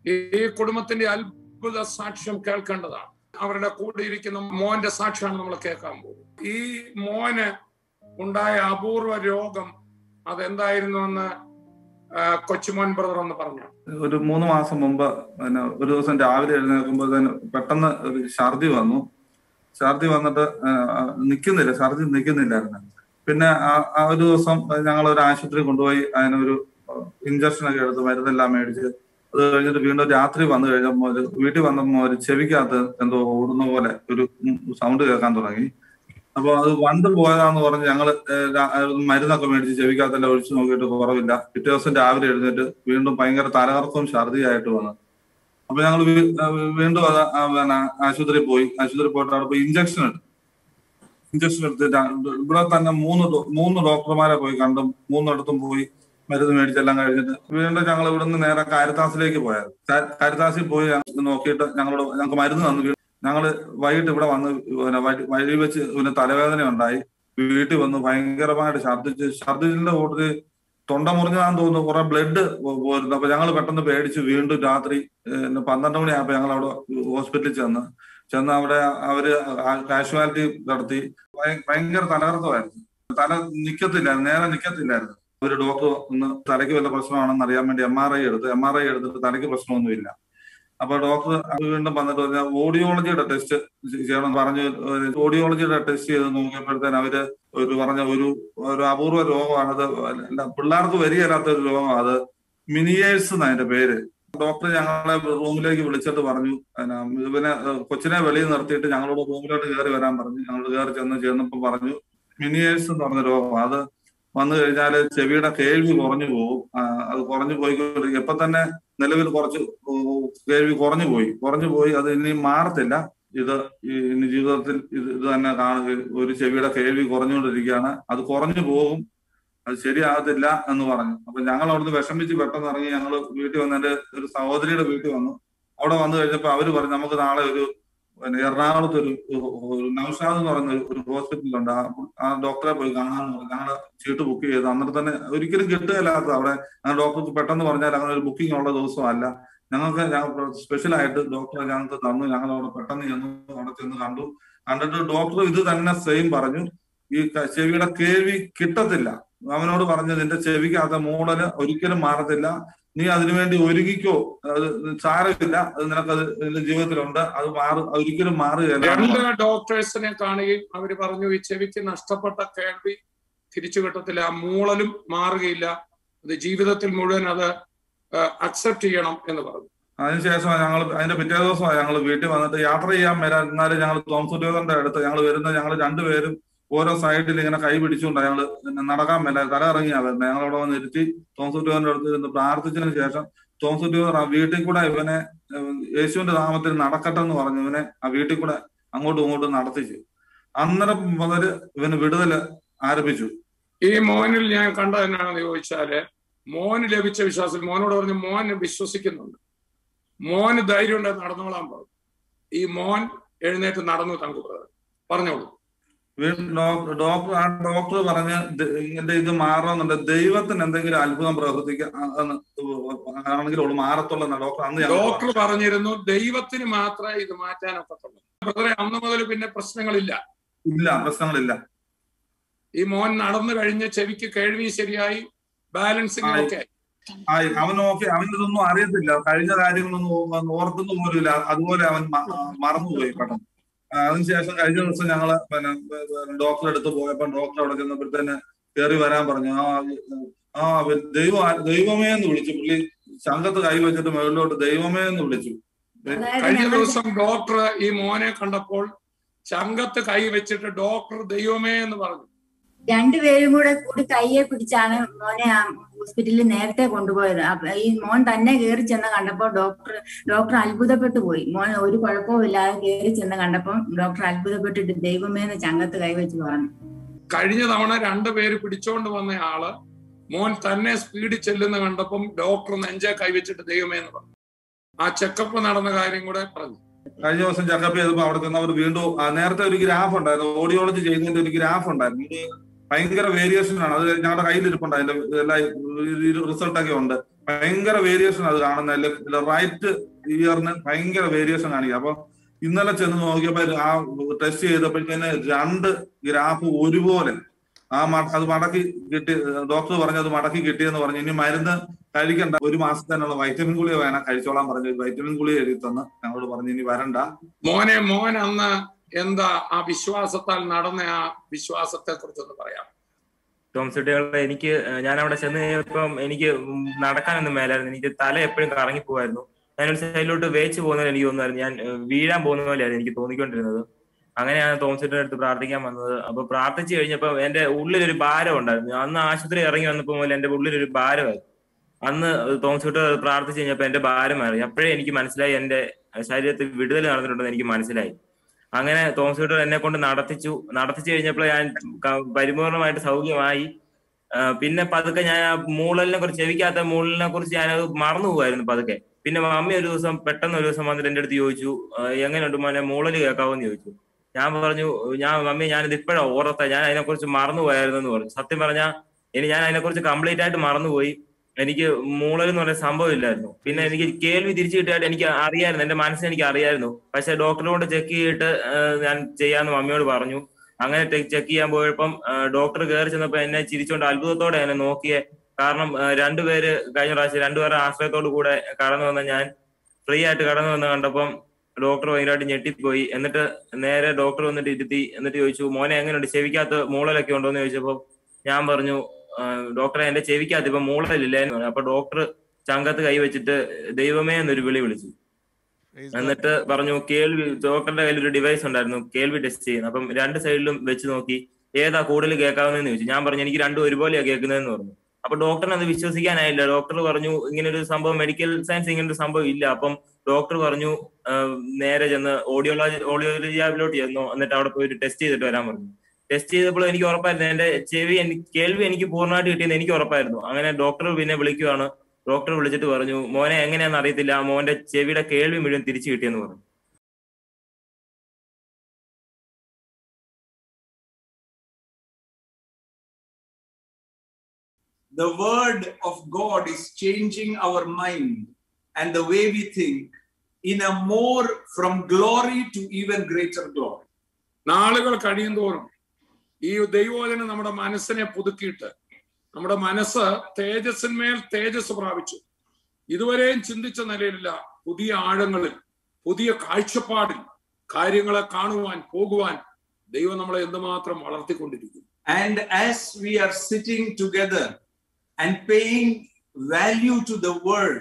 ഈ കുടുംബത്തിന്റെ അത്ഭുത സാക്ഷ്യം കേൾക്കേണ്ടതാണ് അവരുടെ കൂടെ ഇരിക്കുന്ന മോന്റെ സാക്ഷ്യമാണ് നമ്മൾ കേൾക്കാൻ പോകുന്നത് ഈ മോന് ഉണ്ടായ അപൂർവ രോഗം അതെന്തായിരുന്നു എന്ന് ആ, കൊച്ചുമോൻ ബ്രദർ ഒന്ന് പറഞ്ഞു ഒരു മൂന്ന് മാസം മുമ്പ് പിന്നെ ഒരു ദിവസം രാവിലെ എഴുന്നേൽക്കുമ്പോൾ തന്നെ പെട്ടെന്ന് ഒരു ഛർദി വന്നു ഛർദി വന്നിട്ട് ആ, നിൽക്കുന്നില്ല ഛർദി നിൽക്കുന്നില്ലായിരുന്നു പിന്നെ ആ- ആ ഒരു ദിവസം ഞങ്ങൾ ഒരു ആശുപത്രി കൊണ്ടുപോയി അതിനൊരു ഇഞ്ചക്ഷൻ ഒക്കെ എടുത്ത് മരുന്നെല്ലാം മേടിച്ച് അത് കഴിഞ്ഞിട്ട് വീണ്ടും രാത്രി വന്നു കഴിഞ്ഞപ്പോൾ ഒരു വീട്ടിൽ വന്നപ്പോൾ ഒരു ചെവിക്കകത്ത് എന്തോ ഓടുന്ന പോലെ ഒരു സൗണ്ട് കേൾക്കാൻ തുടങ്ങി അപ്പൊ അത് വണ്ട് പോയതാന്ന് പറഞ്ഞ് ഞങ്ങൾ മരുന്നൊക്കെ മേടിച്ച് ചെവിക്കകത്തെല്ലാം ഒഴിച്ചു നോക്കിയിട്ട് കുറവില്ല പിറ്റേ ദിവസം രാവിലെ എഴുന്നേറ്റ് വീണ്ടും ഭയങ്കര തലകറക്കവും ഛർദിയായിട്ട് വന്നു അപ്പൊ ഞങ്ങൾ വീണ്ടും അത് ആ പിന്നെ ആശുപത്രിയിൽ പോയി ആശുപത്രിയിൽ പോയിട്ട് അവിടെ പോയി ഇഞ്ചക്ഷൻ എടുത്തു ഇഞ്ചക്ഷൻ എടുത്ത് രണ്ട് ഇവിടെ തന്നെ മൂന്ന് ഡോ- മൂന്ന് ഡോക്ടർമാരെ പോയി കണ്ടു മൂന്നിടത്തും പോയി മരുന്ന് മേടിച്ചെല്ലാം കഴിഞ്ഞിട്ട് വീണ്ടും ഞങ്ങൾ ഇവിടുന്ന് നേരെ കാരിത്താസിലേക്ക് പോയത് കാ- കാരിത്താസിൽ പോയി ഞങ്ങൾ നോക്കിയിട്ട് ഞങ്ങളോട് ഞങ്ങൾക്ക് മരുന്ന് തന്നു വീ- ഞങ്ങള് വൈകിട്ട് ഇവിടെ വന്ന് പിന്നെ വഴി- വഴി വെച്ച് പിന്നെ തലവേദന ഉണ്ടായി വീട്ടിൽ വന്ന് ഭയങ്കരമായിട്ട് ഛർദ്ദിച്ച് ഛർദ്ദിച്ചിന്റെ കൂട്ടത്തില് തൊണ്ട മുറിഞ്ഞതാന്ന് തോന്നുന്നു കുറെ ബ്ലഡ് പോയിരുന്നു അപ്പൊ ഞങ്ങൾ പെട്ടെന്ന് പേടിച്ച് വീണ്ടും രാത്രി ഏഹ്, പന്ത്രണ്ട് മണിയായപ്പോ ഞങ്ങൾ അവിടെ ഹോസ്പിറ്റലിൽ ചെന്ന് ചെന്ന് അവിടെ അവര് കാഷ്വാലിറ്റി നടത്തി ഭയ- ഭയങ്കര തലകർത്തമായിരുന്നു തല നിക്കത്തില്ലായിരുന്നു നേരെ നിക്കത്തില്ലായിരുന്നു ഒരു ഡോക്ടർ ഒന്ന് തലയ്ക്ക് വല്ല പ്രശ്നമാണെന്ന് അറിയാൻ വേണ്ടി എം ആർ ഐ എടുത്ത് എം ആർ ഐ എടുത്തിട്ട് തലയ്ക്ക് പ്രശ്നമൊന്നുമില്ല അപ്പൊ ഡോക്ടർ വീണ്ടും വന്നിട്ട് പറഞ്ഞ ഓഡിയോളജിയുടെ ടെസ്റ്റ് ചെയ്യണം പറഞ്ഞു ഒരു ഓഡിയോളജിയുടെ ടെസ്റ്റ് ചെയ്ത് നോക്കിയപ്പോഴത്തേന് അവര് ഒരു പറഞ്ഞ ഒരു ഒരു അപൂർവ രോഗമാണ് അത് അല്ല, പിള്ളേർക്ക് വരികയില്ലാത്ത ഒരു രോഗമാണ് അത് മിനിയേഴ്സ് എന്നാ അതിന്റെ പേര് ഡോക്ടർ ഞങ്ങളെ റൂമിലേക്ക് വിളിച്ചിട്ട് പറഞ്ഞു പിന്നെ ഇവനെ ഏഹ്, കൊച്ചിനെ വെളിയിൽ നിർത്തിയിട്ട് ഞങ്ങളോട് റൂമിലോട്ട് കയറി വരാൻ പറഞ്ഞു ഞങ്ങൾ കയറി ചെന്ന് ചെന്നപ്പോൾ പറഞ്ഞു മിനിയേഴ്സ് എന്ന് പറഞ്ഞ രോഗം അത് വന്നു കഴിഞ്ഞാൽ ചെവിയുടെ കേൾവി കുറഞ്ഞു പോകും ആ, അത് കുറഞ്ഞു പോയിക്കൊണ്ടിരിക്കും ഇപ്പൊ തന്നെ നിലവിൽ കുറച്ച് ഉം, കേൾവി കുറഞ്ഞു പോയി കുറഞ്ഞു പോയി അത് ഇനി മാറത്തില്ല ഇത് ഈ ഇനി ജീവിതത്തിൽ ഇത് ഇത് തന്നെ കാണുക ഒരു ചെവിയുടെ കേൾവി കുറഞ്ഞുകൊണ്ടിരിക്കുകയാണ് അത് കുറഞ്ഞു പോകും അത് ശരിയാകത്തില്ല എന്ന് പറഞ്ഞു അപ്പൊ ഞങ്ങൾ അവിടുന്ന് വിഷമിച്ച് പെട്ടെന്ന് ഇറങ്ങി ഞങ്ങൾ വീട്ടിൽ വന്ന് എന്റെ ഒരു സഹോദരിയുടെ വീട്ടിൽ വന്നു അവിടെ വന്നു കഴിഞ്ഞപ്പോ അവര് പറഞ്ഞു നമുക്ക് നാളെ ഒരു പിന്നെ എറണാകുളത്ത് ഒരു ഒരു നൗഷാദ് എന്ന് പറയുന്ന ഒരു- ഒരു ഹോസ്പിറ്റലുണ്ട് ആ ആ ഡോക്ടറെ പോയി കാണാന്ന് പറഞ്ഞു ഞങ്ങൾ ചീട്ട് ബുക്ക് ചെയ്തു അന്നിട്ട് തന്നെ ഒരിക്കലും കിട്ടുകയില്ലാത്ത അവിടെ ആ ഡോക്ടർക്ക് പെട്ടെന്ന് പറഞ്ഞാൽ അങ്ങനെ ഒരു ബുക്കിംഗ് ഉള്ള ദിവസമല്ല ഞങ്ങൾക്ക് സ്പെഷ്യൽ ആയിട്ട് ഡോക്ടറെ ഞങ്ങൾക്ക് തന്നു ഞങ്ങൾ അവിടെ പെട്ടെന്ന് ചെന്നു അവിടെ ചെന്ന് കണ്ടു കണ്ടിട്ട് ഡോക്ടർ ഇത് തന്നെ സെയിം പറഞ്ഞു ഈ ക- ചെവിയുടെ കേൾവി കിട്ടത്തില്ല അവനോട് പറഞ്ഞു നിന്റെ ചെവിക്കകത്ത മൂടല് ഒരിക്കലും മാറത്തില്ല നീ അതിനുവേണ്ടി ഒരുങ്ങിക്കോ അത് സാരമില്ല അത് നിനക്കത് നിന്റെ ജീവിതത്തിലുണ്ട് അത് മാറും അത് ഒരിക്കലും മാറുകയല്ല രണ്ട് ഡോക്ടേഴ്സിനെ കാണുകയും അവര് പറഞ്ഞു ഈ ചെവിക്ക് നഷ്ടപ്പെട്ട കേൾവി തിരിച്ചു കിട്ടത്തില്ല ആ മൂളലും മാറുകയില്ല അത് ജീവിതത്തിൽ മുഴുവൻ അത് അക്സെപ്റ്റ് ചെയ്യണം എന്ന് പറഞ്ഞു അതിനുശേഷം ഞങ്ങൾ അതിന്റെ പിറ്റേ ദിവസമാണ് ഞങ്ങൾ വീട്ടിൽ വന്നിട്ട് യാത്ര ചെയ്യാൻ വരാൻ എന്നാലും ഞങ്ങൾ തോമസുദ്യോഗന്റെ അടുത്ത് ഞങ്ങൾ വരുന്ന ഞങ്ങൾ രണ്ടുപേരും ഓരോ സൈഡിൽ ഇങ്ങനെ കൈ പിടിച്ചുകൊണ്ട് ഞങ്ങൾ നടക്കാൻ മേല തല ഇറങ്ങിയാ വരുന്നത് ഞങ്ങൾ അവിടെ വന്ന് ഇരുത്തി തോമസുദ്യോഗന്റെ അടുത്ത് ഇരുന്ന് പ്രാർത്ഥിച്ചതിന് ശേഷം തോമസുദ്യോഗർ ആ വീട്ടിൽ കൂടെ ഇവനെ ഏഹ്, യേശുവിന്റെ നാമത്തിൽ നടക്കട്ടെ എന്ന് പറഞ്ഞു ഇവനെ ആ വീട്ടിൽ കൂടെ അങ്ങോട്ടും ഇങ്ങോട്ടും നടത്തിച്ചു അന്നേരം മുതൽ ഇവന് വിടുതല് ആരംഭിച്ചു ഈ മോനിൽ ഞാൻ കണ്ടത് എന്നാണെന്ന് ചോദിച്ചാല് മോന് ലഭിച്ച വിശ്വാസത്തിൽ മോനോട് പറഞ്ഞു മോൻ വിശ്വസിക്കുന്നുണ്ട് മോന് ധൈര്യം ഉണ്ടെന്ന് നടന്നോളാൻ പറഞ്ഞു ഈ മോൻ എഴുന്നേറ്റ് നടന്നു തങ്കു brother. പറഞ്ഞോളൂ വീണ്ടും ഡോക്ടർ ഡോക്ടർ ആ ഡോക്ടർ പറഞ്ഞ് ദ- എന്റെ ഇത് മാറണമെന്നുണ്ട് ദൈവത്തിന് എന്തെങ്കിലും അത്ഭുതം പ്രവർത്തിക്കാൻ ആണെങ്കിൽ അവള് മാറത്തുള്ളൂ ഡോക്ടർ അന്ന് ഞങ്ങൾ ഡോക്ടർ പറഞ്ഞിരുന്നു ദൈവത്തിന് മാത്രമേ ഇത് മാറ്റാനൊക്കത്തുള്ളൂ ബ്രദറെ അന്ന് മുതൽ പിന്നെ പ്രശ്നങ്ങളില്ല ഇല്ല പ്രശ്നങ്ങളില്ല ഈ മോൻ നടന്നു കഴിഞ്ഞ് ചെവിക്ക് കേൾവി ശരിയായി ബാലൻസിങ് ആയി. ഒക്കെ ആ അവൻ ഓക്കെ അവൻ ഇതൊന്നും അറിയത്തില്ല കഴിഞ്ഞ കാര്യങ്ങളൊന്നും ഓ- ഓർക്കുന്നു പോലുമില്ല അതുപോലെ അവൻ മ- മറന്നുപോയി പെട്ടെന്ന് ആ, അതിനുശേഷം കഴിഞ്ഞ ദിവസം ഞങ്ങള് പിന്നെ ഡോക്ടറെ അടുത്ത് പോയപ്പോ ഡോക്ടർ അവിടെ ചെന്നപ്പോഴത്തേന് കയറി വരാൻ പറഞ്ഞു ആ ആ ദൈവം ദൈവമേ എന്ന് വിളിച്ചു പുള്ളി ശങ്കത്ത് കൈ വെച്ചിട്ട് മുകളിലോട്ട് ദൈവമേ എന്ന് വിളിച്ചു അതായത് കഴിഞ്ഞ ഞങ്ങൾ ദിവസം ഡോക്ടർ ഈ മോനെ കണ്ടപ്പോൾ ചങ്കത്ത് കൈ വെച്ചിട്ട് ഡോക്ടർ ദൈവമേ എന്ന് പറഞ്ഞു രണ്ടുപേരും കൂടെ കൂടി കയ്യെ പിടിച്ചാണ് മോനെ ആ ഹോസ്പിറ്റലിൽ നേരത്തെ കൊണ്ടുപോയത് അപ്പൊ ഈ മോൻ തന്നെ കയറി ചെന്ന് കണ്ടപ്പോൾ ഡോക്ടർ ഡോക്ടർ അത്ഭുതപ്പെട്ടു പോയി മോൻ ഒരു കുഴപ്പവും ഇല്ലാതെ കയറി ചെന്ന് കണ്ടപ്പോൾ ഡോക്ടർ അത്ഭുതപ്പെട്ടിട്ട് ദൈവമേന്ന് ചങ്കത്ത് കൈവച്ച് പറഞ്ഞു കഴിഞ്ഞ തവണ രണ്ടുപേര് പിടിച്ചോണ്ട് വന്ന ആള് മോൻ തന്നെ സ്പീഡിൽ ചെല്ലുന്ന കണ്ടപ്പം ഡോക്ടർ നെഞ്ചെ കൈവച്ചിട്ട് ദൈവമേ എന്ന് പറഞ്ഞു ആ ചെക്കപ്പ് നടന്ന കാര്യം കൂടെ പറഞ്ഞു കഴിഞ്ഞ ദിവസം ചെക്കപ്പ് ചെയ്തപ്പോ അവിടെ ചെന്നവർ വീണ്ടും ആ, നേരത്തെ ഒരു ഗ്രാഫ് ഉണ്ടായിരുന്നു ഓഡിയോളജി ചെയ്യുന്നതിന്റെ ഒരു ഗ്രാഫ് ഉണ്ടായിരുന്നു ഇത് ഭയങ്കര വേരിയേഷൻ ആണ് അത് ഞങ്ങളുടെ കയ്യിലിരിപ്പുണ്ട് അതിന്റെ എല്ലാ റിസൾട്ട് ഒക്കെ ഉണ്ട് ഭയങ്കര വേരിയേഷൻ അത് കാണുന്ന റൈറ്റ് ഇയറിന് ഭയങ്കര വേരിയേഷൻ കാണിക്കുക അപ്പൊ ഇന്നലെ ചെന്ന് നോക്കിയപ്പോ ആ ടെസ്റ്റ് ചെയ്തപ്പോഴത്തേന് രണ്ട് ഗ്രാഫ് ഒരുപോലെ ആ മ- അത് മടക്കി കിട്ടി ഡോക്ടർ പറഞ്ഞു അത് മടക്കി കിട്ടിയെന്ന് പറഞ്ഞു ഇനി മരുന്ന് കഴിക്കണ്ട ഒരു മാസത്തേനുള്ള വൈറ്റമിൻ ഗുളിക വേണം കഴിച്ചോളാൻ പറഞ്ഞു വൈറ്റമിൻ ഗുളിക എഴുതി തന്ന് ഞങ്ങളോട് പറഞ്ഞു ഇനി വരണ്ട മോനെ മോൻ അന്ന് എന്താ ആ വിശ്വാസത്താൽ നടന്ന ആ വിശ്വാസത്തെ കുറിച്ചൊന്ന് പറയാം ടോംസുട്ടികളെ എനിക്ക് ഏഹ്, ഞാൻ അവിടെ ചെന്ന് കഴിഞ്ഞപ്പം എനിക്ക് ഉം നടക്കാനൊന്നും മേലായിരുന്നു എനിക്ക് തല എപ്പോഴും കറങ്ങി പോവായിരുന്നു ഞാൻ ഒരു സൈഡിലോട്ട് വേച്ച് പോകുന്നത് എനിക്ക് തോന്നുമായിരുന്നു ഞാൻ ഏഹ്, വീഴാൻ പോകുന്ന പോലെയായിരുന്നു എനിക്ക് തോന്നിക്കൊണ്ടിരുന്നത് അങ്ങനെയാണ് തോമസിന്റെ അടുത്ത് പ്രാർത്ഥിക്കാൻ വന്നത് അപ്പൊ പ്രാർത്ഥിച്ചു കഴിഞ്ഞപ്പോ എന്റെ ഉള്ളിലൊരു ഭാരം ഉണ്ടായിരുന്നു അന്ന് ആശുപത്രി ഇറങ്ങി വന്നപ്പോ മുതൽ എന്റെ ഉള്ളിലൊരു ഭാരമായിരുന്നു അന്ന് തോമസിട്ട് പ്രാർത്ഥിച്ചു കഴിഞ്ഞപ്പോ എന്റെ ഭാരം മാറി അപ്പോഴേ എനിക്ക് മനസ്സിലായി എന്റെ ശരീരത്തിൽ വിടുതൽ നടന്നിട്ടുണ്ടെന്ന് എനിക്ക് മനസ്സിലായി അങ്ങനെ തോമസ് വീട്ടർ എന്നെ കൊണ്ട് നടത്തിച്ചു നടത്തിച്ചു കഴിഞ്ഞപ്പോൾ ഞാൻ ക- പരിപൂർണമായിട്ട് സൗഖ്യമായി ആ, പിന്നെ പതുക്കെ ഞാൻ ആ മൂളലിനെ കുറിച്ച് ചെവിക്കാത്ത മൂളലിനെ കുറിച്ച് ഞാനത് മറന്നു പോകുമായിരുന്നു പതുക്കെ പിന്നെ മമ്മി ഒരു ദിവസം പെട്ടെന്ന് ഒരു ദിവസം വന്നിട്ട് എന്റെ അടുത്ത് ചോദിച്ചു "ആ, എങ്ങനെയുണ്ട് മോനെ മൂളല് കേൾക്കാവോ എന്ന് ചോദിച്ചു ഞാൻ പറഞ്ഞു ഞാൻ മമ്മി ഞാനിത് ഇപ്പോഴാ ഓർത്ത ഞാൻ അതിനെക്കുറിച്ച് മറന്നു പോയായിരുന്നു എന്ന് പറഞ്ഞു സത്യം പറഞ്ഞാൽ ഇനി ഞാൻ അതിനെക്കുറിച്ച് കംപ്ലീറ്റ് ആയിട്ട് മറന്നുപോയി എനിക്ക് മൂളൽ എന്ന് പറയുന്ന സംഭവം ഇല്ലായിരുന്നു പിന്നെ എനിക്ക് കേൾവി തിരിച്ചു കിട്ടിയായിട്ട് എനിക്ക് അറിയായിരുന്നു എന്റെ മനസ്സിൽ എനിക്ക് അറിയായിരുന്നു പക്ഷെ ഡോക്ടറോട് ചെക്ക് ചെയ്തിട്ട് ആ, ഞാൻ ചെയ്യാന്ന് മമ്മിയോട് പറഞ്ഞു അങ്ങനെ ചെക്ക് ചെയ്യാൻ പോയപ്പം ഡോക്ടർ കയറി ചെന്നപ്പോ എന്നെ ചിരിച്ചുകൊണ്ട് അത്ഭുതത്തോടെ എന്നെ നോക്കിയേ കാരണം ആ, രണ്ടുപേര് കഴിഞ്ഞ പ്രാവശ്യം രണ്ടുപേരുടെ ആശ്രയത്തോടു കൂടെ കടന്നു വന്ന ഞാൻ ഫ്രീ ആയിട്ട് കടന്നു വന്ന് കണ്ടപ്പം ഡോക്ടർ ഭയങ്കരമായിട്ട് ഞെട്ടിപ്പോയി എന്നിട്ട് നേരെ ഡോക്ടർ വന്നിട്ട് ഇരുത്തി എന്നിട്ട് ചോദിച്ചു മോനെ എങ്ങനെയുണ്ട് ചെവിക്കകത്ത് മൂളലൊക്കെ ഉണ്ടോ എന്ന് ചോദിച്ചപ്പോ ഞാൻ പറഞ്ഞു "ആ, ഡോക്ടറെ എന്റെ ചെവിക്കകത്ത് ഇപ്പൊ മൂളലില്ലേ എന്ന് പറഞ്ഞു അപ്പൊ ഡോക്ടർ ചങ്കത്ത് കൈവച്ചിട്ട് ദൈവമേ എന്നൊരു വിളി വിളിച്ചു Praise God. എന്നിട്ട് പറഞ്ഞു കേൾവി ഡോക്ടറുടെ കയ്യിൽ ഒരു ഡിവൈസ് ഉണ്ടായിരുന്നു കേൾവി ടെസ്റ്റ് ചെയ്യുന്നത് അപ്പം രണ്ട് സൈഡിലും വെച്ച് നോക്കി ഏതാ കൂടുതൽ കേൾക്കാവുന്നതെന്ന് ചോദിച്ചു ഞാൻ പറഞ്ഞു എനിക്ക് രണ്ടും ഒരുപോലെയാ കേൾക്കുന്നതെന്ന് പറഞ്ഞു അപ്പൊ ഡോക്ടറിന് അത് വിശ്വസിക്കാനായില്ല ഡോക്ടർ പറഞ്ഞു ഇങ്ങനെ ഒരു സംഭവം മെഡിക്കൽ സയൻസ് ഇങ്ങനെ ഒരു സംഭവം ഇല്ല അപ്പം ഡോക്ടർ പറഞ്ഞു ആ, നേരെ ചെന്ന് ഓഡിയോളജി ഓഡിയോളജി ലാബിലോട്ട് ചെന്നു എന്നിട്ട് അവിടെ പോയി ടെസ്റ്റ് ചെയ്തിട്ട് വരാൻ പറഞ്ഞു ടെസ്റ്റ് ചെയ്തപ്പോൾ എനിക്ക് ഉറപ്പായിരുന്നു എന്റെ ചെവി എനിക്ക് കേൾവി എനിക്ക് പൂർണ്ണമായിട്ട് കിട്ടിയെന്ന് എനിക്ക് ഉറപ്പായിരുന്നു അങ്ങനെ ഡോക്ടർ പിന്നെ വിളിക്കുവാണ് ഡോക്ടർ വിളിച്ചിട്ട് പറഞ്ഞു മോനെ എങ്ങനെയാണെന്ന് അറിയത്തില്ല മോന്റെ ചെവിയുടെ കേൾവി മുഴുവൻ തിരിച്ചു കിട്ടിയെന്ന് പറഞ്ഞു the word of God is changing our mind and the way we think in a more from glory to even greater glory. നാളുകൾ കഴിയുന്തോറും ഈ ദൈവവചനം നമ്മുടെ മനസ്സിനെ പുതുക്കിയിട്ട് നമ്മുടെ മനസ്സ് തേജസ്സിന്മേൽ തേജസ് പ്രാപിച്ചു ഇതുവരെയും ചിന്തിച്ച നിലയിലില്ല പുതിയ ആഴങ്ങളിൽ പുതിയ കാഴ്ചപ്പാടിൽ കാര്യങ്ങളെ കാണുവാൻ പോകുവാൻ ദൈവം നമ്മളെ എന്തുമാത്രം വളർത്തിക്കൊണ്ടിരിക്കുന്നു And as we are sitting together and paying value to the word,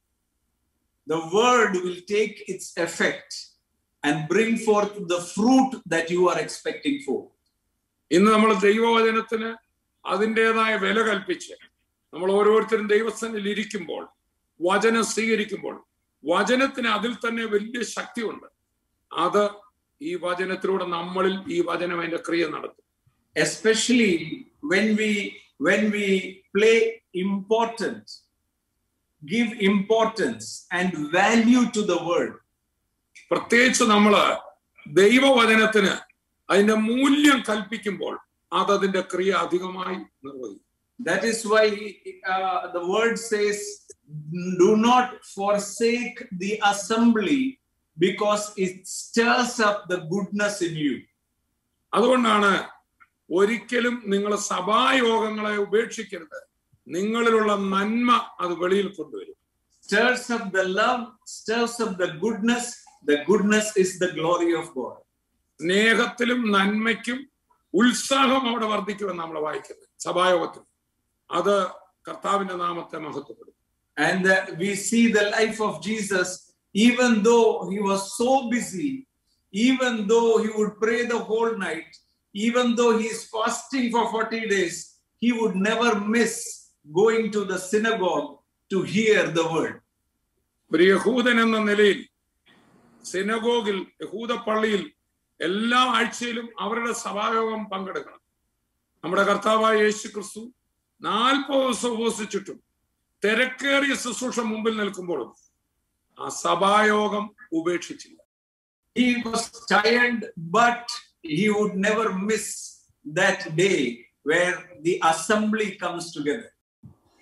the word will take its effect and bring forth the fruit that you are expecting for. ഇന്ന് നമ്മൾ ദൈവവചനത്തിന് അതിൻ്റെതായ വില കൽപ്പിച്ച് നമ്മൾ ഓരോരുത്തരും ദൈവസ്ഥനിൽ ഇരിക്കുമ്പോൾ വചനം സ്വീകരിക്കുമ്പോൾ വചനത്തിന് അതിൽ തന്നെ വലിയ ശക്തിയുണ്ട് അത് ഈ വചനത്തിലൂടെ നമ്മളിൽ ഈ വചനം അതിന്റെ ക്രിയ നടത്തും especially when we when we play important give importance and value to the word പ്രത്യേകിച്ച് നമ്മൾ ദൈവവചനത്തിന് അതിന്റെ മൂല്യം കൽപ്പിക്കുമ്പോൾ അത് അതിന്റെ ക്രിയ അധികമായി നിർവഹിക്കും that is why uh, the word says do not forsake the assembly because it stirs up the goodness in you അതുകൊണ്ടാണ് ഒരിക്കലും നിങ്ങൾ സഭായോഗങ്ങളെ ഉപേക്ഷിക്കരുത് നിങ്ങളിലുള്ള നന്മ അത് വെളിയിൽ കൊണ്ടുവരും stirs up the love stirs up the goodness the goodness is the glory of god സ്നേഹത്തിലും നന്മയ്ക്കും ഉത്സാഹം അവിടെ വർദ്ധിക്കുമെന്ന് നമ്മൾ വായിക്കുന്നത് സഭായോഗത്തിൽ അത് കർത്താവിന്റെ നാമത്തെ മഹത്വപ്പെടും And uh, we see the life of Jesus, even though he was so busy, even though he would pray the whole night, even though he is fasting for 40 days, he would never miss going to the synagogue to hear the word. ഒരു യഹൂദൻ എന്ന നിലയിൽ സിനഗോഗിൽ യഹൂദ പള്ളിയിൽ എല്ലാ ആഴ്ചയിലും അവരുടെ സഭായോഗം പങ്കെടുക്കണം നമ്മുടെ കർത്താവായ യേശു ക്രിസ്തു നാൽപ്പത് ദിവസം ഉപവസിച്ചിട്ടും തിരക്കേറിയ ശുശ്രൂഷ മുമ്പിൽ നിൽക്കുമ്പോഴും ആ സഭായോഗം ഉപേക്ഷിച്ചില്ല He was tired, but he would never miss that day where the assembly comes together.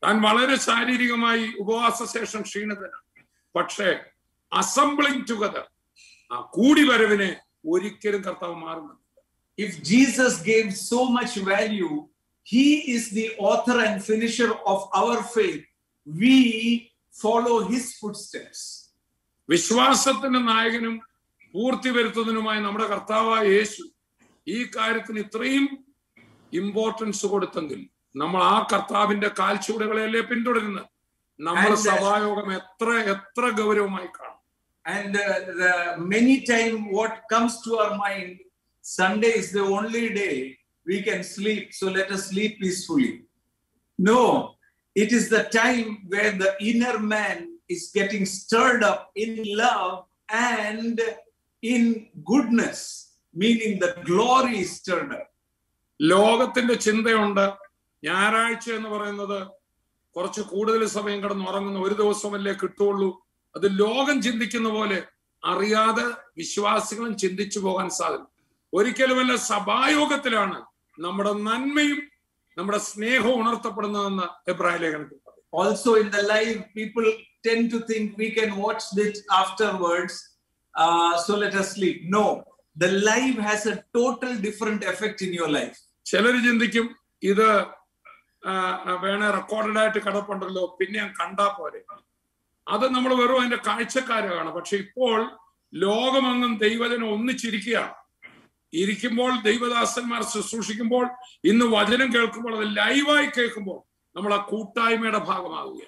താൻ വളരെ ശാരീരികമായി ഉപവാസ ശേഷം ക്ഷീണിതനാണ് പക്ഷേ അസംബ്ലിങ് ടുഗദർ ആ കൂടി വരവിനെ ഒരിക്കലും കർത്താവ് മാറുന്നു If Jesus gave so much value, he is the author and finisher of our faith. We follow his footsteps. വിശ്വാസത്തിന്റെ നായകനും പൂർത്തി വരുത്തുന്നതിനുമായി നമ്മുടെ കർത്താവായ യേശു ഈ കാര്യത്തിന് ഇത്രയും ഇമ്പോർട്ടൻസ് കൊടുത്തെങ്കിൽ നമ്മൾ ആ കർത്താവിന്റെ കാൽച്ചൂടുകളെയല്ലേ പിന്തുടരുന്നത് നമ്മൾ And, uh, സഭായോഗം എത്ര എത്ര ഗൗരവമായി കാണും And uh, the many time what comes to our mind, Sunday is the only day we can sleep, so let us sleep peacefully. No, it is the time where the inner man is getting stirred up in love and in goodness, meaning the glory is stirred up. ലോകത്തിന്റെ ചിന്തയുണ്ട് ഞായറാഴ്ച എന്ന് പറയുന്നത് കുറച്ച് കൂടുതൽ സമയം കിടന്ന് ഉറങ്ങുന്ന ഒരു ദിവസമല്ലേ കിട്ടുള്ളൂ അത് ലോകം ചിന്തിക്കുന്ന പോലെ അറിയാതെ വിശ്വാസികളും ചിന്തിച്ചു പോകാൻ സാധിക്കും ഒരിക്കലുമല്ല സഭായോഗത്തിലാണ് നമ്മുടെ നന്മയും നമ്മുടെ സ്നേഹവും ഉണർത്തപ്പെടുന്നതെന്ന് എബ്രാഹിം ലേഖനത്തിൽ പറയും Also, in the live, people tend to think we can watch this afterwards, uh, so let us sleep. No, the live has a total different effect in your life. ചിലർ ചിന്തിക്കും ഇത് ആ, ആ, വേണേ റെക്കോർഡഡ് ആയിട്ട് കിടപ്പുണ്ടല്ലോ പിന്നെ ഞാൻ കണ്ടാ പോരെ അത് നമ്മൾ വെറും അതിന്റെ കാഴ്ചക്കാരാണ് പക്ഷെ ഇപ്പോൾ ലോകമെങ്ങും ദൈവജനം ഒന്നിച്ചിരിക്കുകയാണ് ഇരിക്കുമ്പോൾ ദൈവദാസന്മാർ ശുശ്രൂഷിക്കുമ്പോൾ ഇന്ന് വചനം കേൾക്കുമ്പോൾ അത് ലൈവായി കേൾക്കുമ്പോൾ നമ്മൾ ആ കൂട്ടായ്മയുടെ ഭാഗമാകുകയാണ്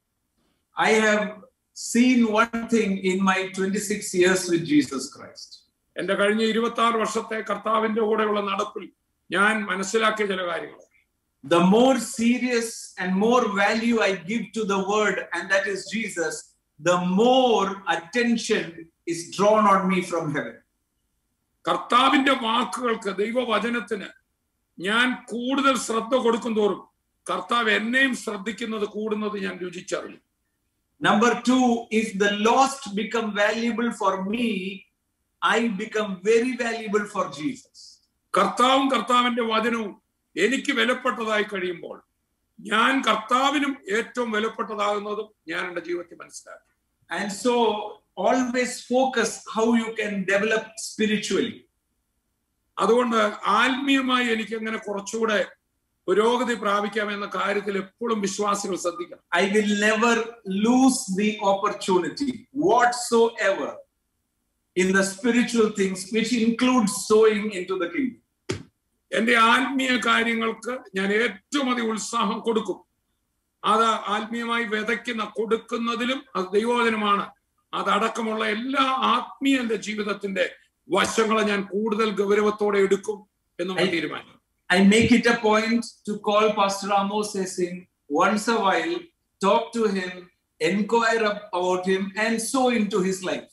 I have seen one thing in my 26 years with Jesus Christ. എന്റെ കഴിഞ്ഞ ഇരുപത്തി ആറ് വർഷത്തെ കർത്താവിന്റെ കൂടെയുള്ള നടപ്പിൽ ഞാൻ മനസ്സിലാക്കിയ ചില കാര്യങ്ങൾ The more serious and more value I give to the word, and that is Jesus, the more attention is drawn on me from heaven. കർത്താവിന്റെ വാക്കുകൾക്ക് ദൈവവചനത്തിന് ഞാൻ കൂടുതൽ ശ്രദ്ധ കൊടുക്കും തോറും കർത്താവ് എന്നെയും ശ്രദ്ധിക്കുന്നത് കൂടുന്നത് ഞാൻ രുചിച്ചറിയും Number two, if the lost become valuable for me, I become very valuable for Jesus. കർത്താവും കർത്താവിന്റെ വചനവും എനിക്ക് വിലപ്പെട്ടതായി കഴിയുമ്പോൾ ഞാൻ കർത്താവിനും ഏറ്റവും വിലപ്പെട്ടതാകുന്നതും ഞാൻ എൻ്റെ ജീവിതത്തിൽ മനസ്സിലാക്കി And so always focus how you can develop spiritually. അതുകൊണ്ട് ആത്മീയമായി എനിക്ക് എങ്ങനെ കുറച്ചുകൂടെ പുരോഗതി പ്രാപിക്കാം എന്ന കാര്യത്തിൽ എപ്പോഴും വിശ്വാസികൾ ശ്രദ്ധിക്കണം I will never lose the opportunity whatsoever in the spiritual things, which includes sowing into the kingdom. എന്റെ ആത്മീയ കാര്യങ്ങൾക്ക് ഞാൻ ഏറ്റവും അധികം ഉത്സാഹം കൊടുക്കും അത് ആത്മീയമായി വിതയ്ക്കുന്ന കൊടുക്കുന്നതിലും അത് ദൈവോചനമാണ് അതടക്കമുള്ള എല്ലാ ആത്മീയ എന്റെ ജീവിതത്തിന്റെ വശങ്ങളെ ഞാൻ കൂടുതൽ ഗൗരവത്തോടെ എടുക്കും എന്ന് ഞാൻ തീരുമാനിച്ചു I make it a point to call Pastor Amos Singh once a while, talk to him, inquire ab- about him, and sow into his life.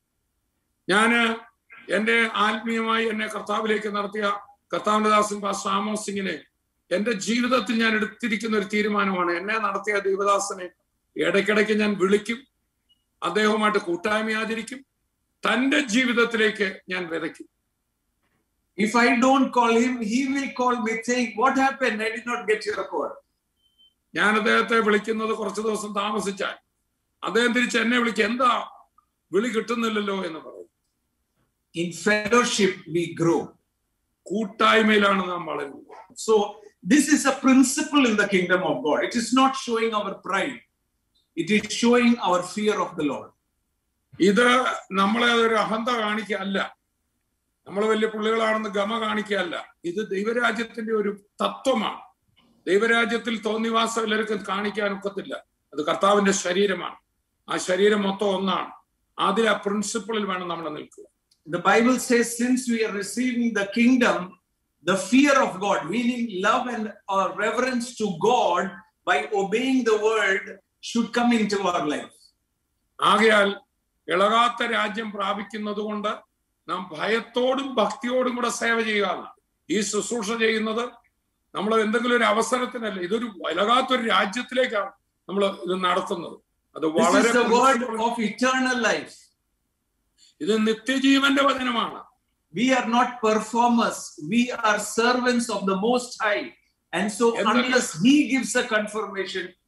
ഞാന് എന്റെ ആത്മീയമായി എന്നെ കർത്താവിലേക്ക് നടത്തിയ കർത്താവിന്റെ ദാസൻ പാസ്റ്റർ ആമോസ് സിംഗിനെ എന്റെ ജീവിതത്തിൽ ഞാൻ എടുത്തിരിക്കുന്ന ഒരു തീരുമാനമാണ് എന്നെ നടത്തിയ ദൈവദാസനെ ഇടയ്ക്കിടയ്ക്ക് ഞാൻ വിളിക്കും അദ്ദേഹവുമായിട്ട് കൂട്ടായ്മ ആചരിക്കും തന്റെ ജീവിതത്തിലേക്ക് ഞാൻ വിതയ്ക്കും If I don't call him, he will call me saying, What happened? I did not get your call. ഞാൻ അദ്ദേഹത്തെ വിളിക്കുന്നത് കുറച്ച് ദിവസം താമസിച്ചാൽ അദ്ദേഹം തിരിച്ച് എന്നെ വിളിക്കും എന്താ വിളി കിട്ടുന്നില്ലല്ലോ എന്ന് പറയും In fellowship, we grow. കൂട്ടായ്മയിലാണ് നാം വളരുന്നത് So, this is a principle in the kingdom of God. It is not showing our pride, it is showing our fear of the Lord. ഇത് നമ്മളെ അതൊരു അഹന്ത കാണിക്കല്ല നമ്മൾ വലിയ പുള്ളികളാണെന്ന് ഗമ കാണിക്കല്ല ഇത് ദൈവരാജ്യത്തിന്റെ ഒരു തത്വമാണ് ദൈവരാജ്യത്തിൽ തോന്നിവാസം എല്ലാവർക്കും കാണിക്കാൻ ഒക്കത്തില്ല അത് കർത്താവിന്റെ ശരീരമാണ് ആ ശരീരം മൊത്തം ഒന്നാണ് അതിൽ ആ പ്രിൻസിപ്പിളിൽ വേണം നമ്മൾ നിൽക്കുക The Bible says, since we are receiving the kingdom, the fear of God, meaning love and uh, reverence to God by obeying the word, should come into our life. ആകയാൽ ഇളകാത്ത രാജ്യം പ്രാപിക്കുന്നത് കൊണ്ട് നാം ഭയത്തോടും ഭക്തിയോടും കൂടെ സേവ ചെയ്യുക എന്നാണ്. ഈ ശുശ്രൂഷ ചെയ്യുന്നത് നമ്മൾ എന്തെങ്കിലും ഒരു അവസരത്തിനല്ല ഇതൊരു ഇളകാത്തൊരു രാജ്യത്തിലേക്കാണ് നമ്മൾ ഇത് നടത്തുന്നത് അത് This വളരെ is the word of eternal life. ഇത് നിത്യജീവന്റെ വചനമാണ് We are not performers, we are servants of the Most High. And so, എന്തൊക്കെ- unless He gives a confirmation,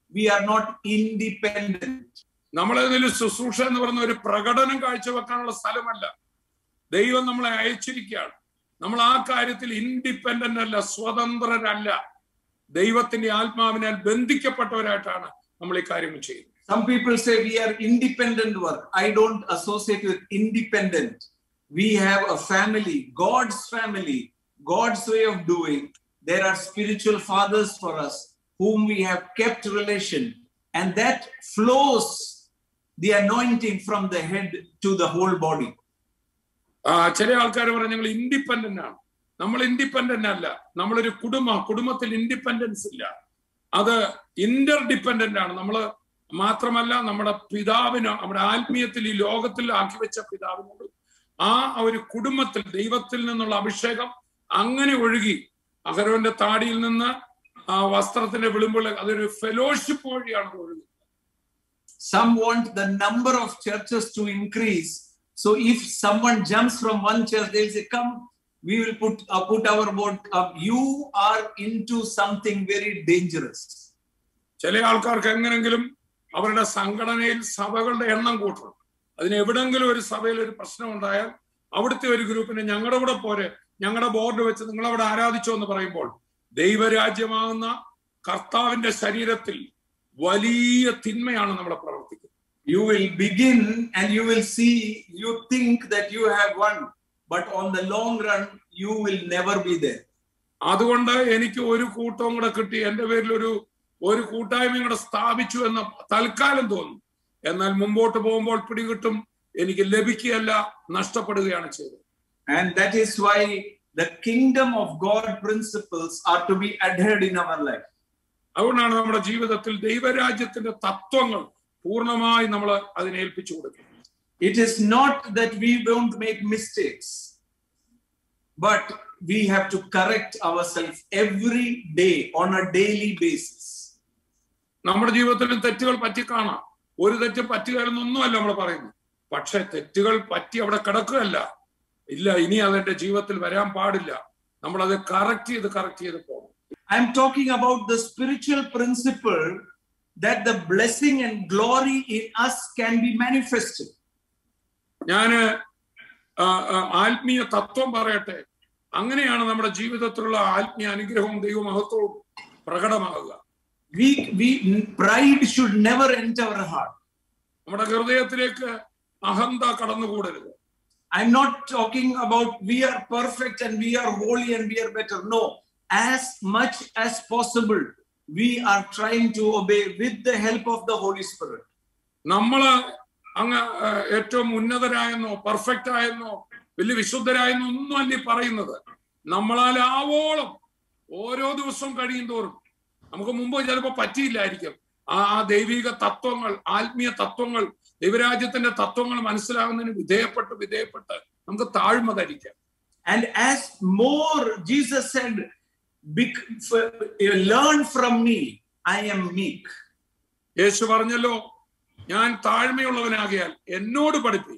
we are not independent. നമ്മൾ ഇതിൽ ശുശ്രൂഷ എന്ന് പറയുന്ന ഒരു പ്രകടനം കാഴ്ചവെക്കാനുള്ള സ്ഥലമല്ല ദൈവം നമ്മളെ അയച്ചിരിക്കുകയാണ് നമ്മൾ ആ കാര്യത്തിൽ ഇൻഡിപെൻഡന്റ് അല്ല സ്വതന്ത്രരല്ല ദൈവത്തിന്റെ ആത്മാവിനാൽ ബന്ധിക്കപ്പെട്ടവരായിട്ടാണ് നമ്മൾ ഈ കാര്യങ്ങൾ ചെയ്യുന്നത് Some people say we are independent work. I don't associate with independent. We have a family, God's family, God's way of doing. There are spiritual fathers for us whom we have kept relation, and that flows the anointing from the head to the whole body. ആ ചില ആൾക്കാർ പറയും ഞങ്ങൾ independent ആണ് നമ്മൾ independent അല്ല നമ്മളൊരു കുടുംബം കുടുംബത്തിൽ ഇൻഡിപെൻഡൻസ് ഇല്ല അത് ഇന്റർ ഡിപ്പെൻഡന്റ് ആണ് നമ്മൾ മാത്രമല്ല നമ്മുടെ പിതാവിന് നമ്മുടെ ആത്മീയത്തിൽ ഈ ലോകത്തിൽ ആക്കി വെച്ച പിതാവിനോട് ആ ഒരു കുടുംബത്തിൽ ദൈവത്തിൽ നിന്നുള്ള അഭിഷേകം അങ്ങനെ ഒഴുകി അഹരോന്റെ താടിയിൽ നിന്ന് ആ വസ്ത്രത്തിന്റെ വിളിമ്പോൾ അതൊരു ഫെലോഷിപ്പ് വഴിയാണ് അത് ഒഴുകുന്നത് Some want the number of churches to increase. So if someone jumps from one church, they'll say, "Come, we will put uh, put our boat up." You are into something very dangerous. ചില ആൾക്കാർക്ക് എങ്ങനെങ്കിലും അവരുടെ സംഘടനയിൽ സഭകളുടെ എണ്ണം കൂട്ടണം അതിന് എവിടെങ്കിലും ഒരു സഭയിൽ ഒരു പ്രശ്നം ഉണ്ടായാൽ അവിടുത്തെ ഒരു ഗ്രൂപ്പിനെ ഞങ്ങളുടെ കൂടെ പോരെ ഞങ്ങളുടെ ബോർഡ് വെച്ച് നിങ്ങൾ അവിടെ ആരാധിച്ചോ എന്ന് പറയുമ്പോൾ ദൈവരാജ്യമാകുന്ന കർത്താവിന്റെ ശരീരത്തിൽ വലിയ തിന്മയാണ് നമ്മളെ പ്രവർത്തിക്കുന്നത് You will begin and you will see. You think that you have won, but on the long run, you will never be there. അതുകൊണ്ട് എനിക്ക് ഒരു കൂട്ടവും കൂടെ കിട്ടി എന്റെ പേരിൽ ഒരു ഒരു കൂട്ടായ്മയും കൂടെ സ്ഥാപിച്ചു എന്ന് തൽക്കാലം തോന്നും എന്നാൽ മുമ്പോട്ട് പോകുമ്പോൾ പിടികിട്ടും എനിക്ക് ലഭിക്കുകയല്ല നഷ്ടപ്പെടുകയാണ് ചെയ്തത് And that is why the kingdom of God principles are to be adhered in our life. അതുകൊണ്ടാണ് നമ്മുടെ ജീവിതത്തിൽ ദൈവരാജ്യത്തിന്റെ തത്വങ്ങൾ പൂർണ്ണമായി നമ്മൾ അതിനെ ഏൽപ്പിച്ചു കൊടുക്കുന്നത് It is not that we won't make mistakes, but we have to correct ourselves every day on a daily basis. നമ്മുടെ ജീവിതത്തിലും തെറ്റുകൾ പറ്റി കാണാം ഒരു തെറ്റ് പറ്റുകയെന്നൊന്നുമല്ല നമ്മൾ പറയുന്നത് പക്ഷെ തെറ്റുകൾ പറ്റി അവിടെ കിടക്കുകയല്ല ഇല്ല ഇനി അതെന്റെ ജീവിതത്തിൽ വരാൻ പാടില്ല നമ്മൾ അത് കറക്റ്റ് ചെയ്ത് കറക്റ്റ് ചെയ്ത് പോകും I'm talking about the spiritual principle that the blessing and glory in us can be manifested. ഞാന് ആ, ആ, ആത്മീയ തത്വം പറയട്ടെ അങ്ങനെയാണ് നമ്മുടെ ജീവിതത്തിലുള്ള ആത്മീയ അനുഗ്രഹവും ദൈവമഹത്വവും പ്രകടമാകുക We, we pride should never enter our heart. നമ്മുടെ ഹൃദയത്തിലേക്ക് അഹന്ത കടന്നുകൂടരുത് I'm not talking about we are perfect and we are holy and we are better. No, as much as possible, we are trying to obey with the help of the Holy Spirit. നമ്മള് അങ്ങ് ആ, ഏറ്റവും ഉന്നതരായെന്നോ perfect ആയെന്നോ വലിയ വിശുദ്ധരായെന്നോ ഒന്നും അല്ല ഈ പറയുന്നത് നമ്മളാൽ ആവോളം ഓരോ ദിവസവും കഴിയും തോറും നമുക്ക് മുമ്പ് ചിലപ്പോൾ പറ്റിയില്ലായിരിക്കും ആ ആ ദൈവിക തത്വങ്ങൾ ആത്മീയ തത്വങ്ങൾ ദൈവരാജ്യത്തിന്റെ തത്വങ്ങൾ മനസ്സിലാകുന്നതിന് വിധേയപ്പെട്ട് വിധേയപ്പെട്ട് നമുക്ക് താഴ്മ ധരിക്കാം And as more, Jesus said, "Bec- f- learn from me, I am meek. യേശു പറഞ്ഞല്ലോ ഞാൻ താഴ്മയുള്ളവനാകിയാൽ എന്നോട് പഠിപ്പി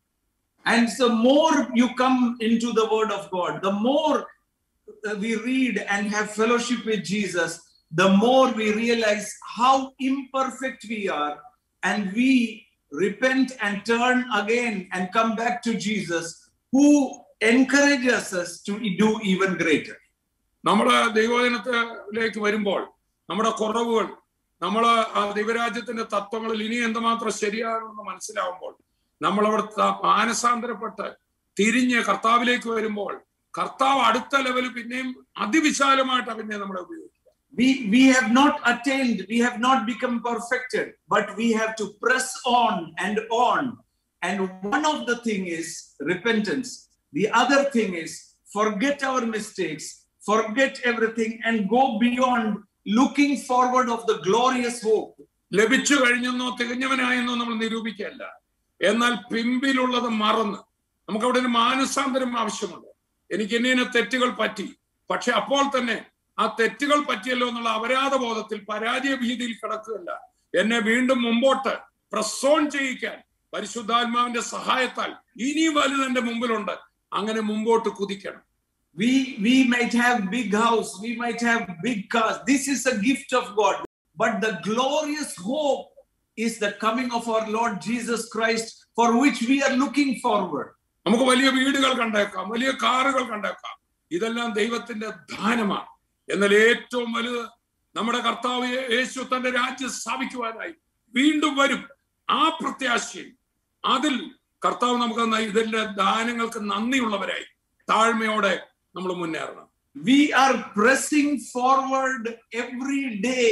And the more you come into the Word of God, the more uh, we read and have fellowship with Jesus, the more we realize how imperfect we are, and we repent and turn again and come back to Jesus, who encourages us to do even greater. നമ്മൾ ദൈവജനത്തിലേക്ക് വരുമ്പോൾ നമ്മുടെ കുറവുകൾ നമ്മൾ ആ ദൈവരാജ്യത്തിന്റെ തത്വങ്ങളിൽ ഇനി എന്തുമാത്രം ശരിയാണെന്ന് മനസ്സിലാവുമ്പോൾ നമ്മൾ അവിടെ ത- മാനസാന്തരപ്പെട്ട് തിരിഞ്ഞ് കർത്താവിലേക്ക് വരുമ്പോൾ കർത്താവ് അടുത്ത ലെവൽ പിന്നെയും അതിവിശാലമായിട്ടാണ് പിന്നെ നമ്മളെ ഉപയോഗിക്കുക we we have not attained we have not become perfected but we have to press on and on and one of the thing is repentance the other thing is forget our mistakes forget everything and go beyond looking forward of the glorious hope ലഭിച്ചു കഴിഞ്ഞെന്നോ തികഞ്ഞവനായെന്നോ നമ്മൾ നിരൂപിക്കല്ല എന്നാൽ പിമ്പിലുള്ളത് മറന്ന് നമുക്ക് അവിടെ ഒരു മാനസാന്തരം ആവശ്യമുണ്ട് എനിക്ക് ഇന്ന തെറ്റുകൾ പറ്റി പക്ഷെ അപ്പോൾ തന്നെ ആ തെറ്റുകൾ പറ്റിയല്ലോ എന്നുള്ള അപരാധ ബോധത്തിൽ പരാജയ ഭീതിയിൽ കിടക്കുകയല്ല എന്നെ വീണ്ടും മുമ്പോട്ട് പ്രസോൺ ചെയ്യിക്കാൻ പരിശുദ്ധാത്മാവിന്റെ സഹായത്താൽ ഇനി വലുത് എന്റെ മുമ്പിലുണ്ട് അങ്ങനെ മുമ്പോട്ട് കുതിക്കണം we we might have big house we might have big cars this is a gift of god but the glorious hope is the coming of our Lord Jesus Christ, for which we are looking forward. നമുക്ക് വലിയ വീടുകൾ കണ്ടേക്കാം വലിയ കാറുകൾ കണ്ടേക്കാം ഇതെല്ലാം ദൈവത്തിന്റെ ദാനമാണ് എന്നാൽ ഏറ്റവും വലുത് നമ്മുടെ കർത്താവ് യേശു തന്റെ രാജ്യം സ്ഥാപിക്കുവാനായി വീണ്ടും വരും ആ പ്രത്യാശയിൽ അതിൽ കർത്താവ് നമുക്ക് തന്ന ഇതിന്റെ ദാനങ്ങൾക്ക് നന്ദിയുള്ളവരായി താഴ്മയോടെ നമ്മൾ മുന്നേറണം We are pressing forward every day,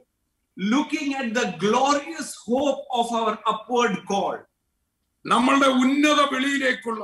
looking at the glorious hope of our upward call. നമ്മളുടെ ഉന്നത വെളിയിലേക്കുള്ള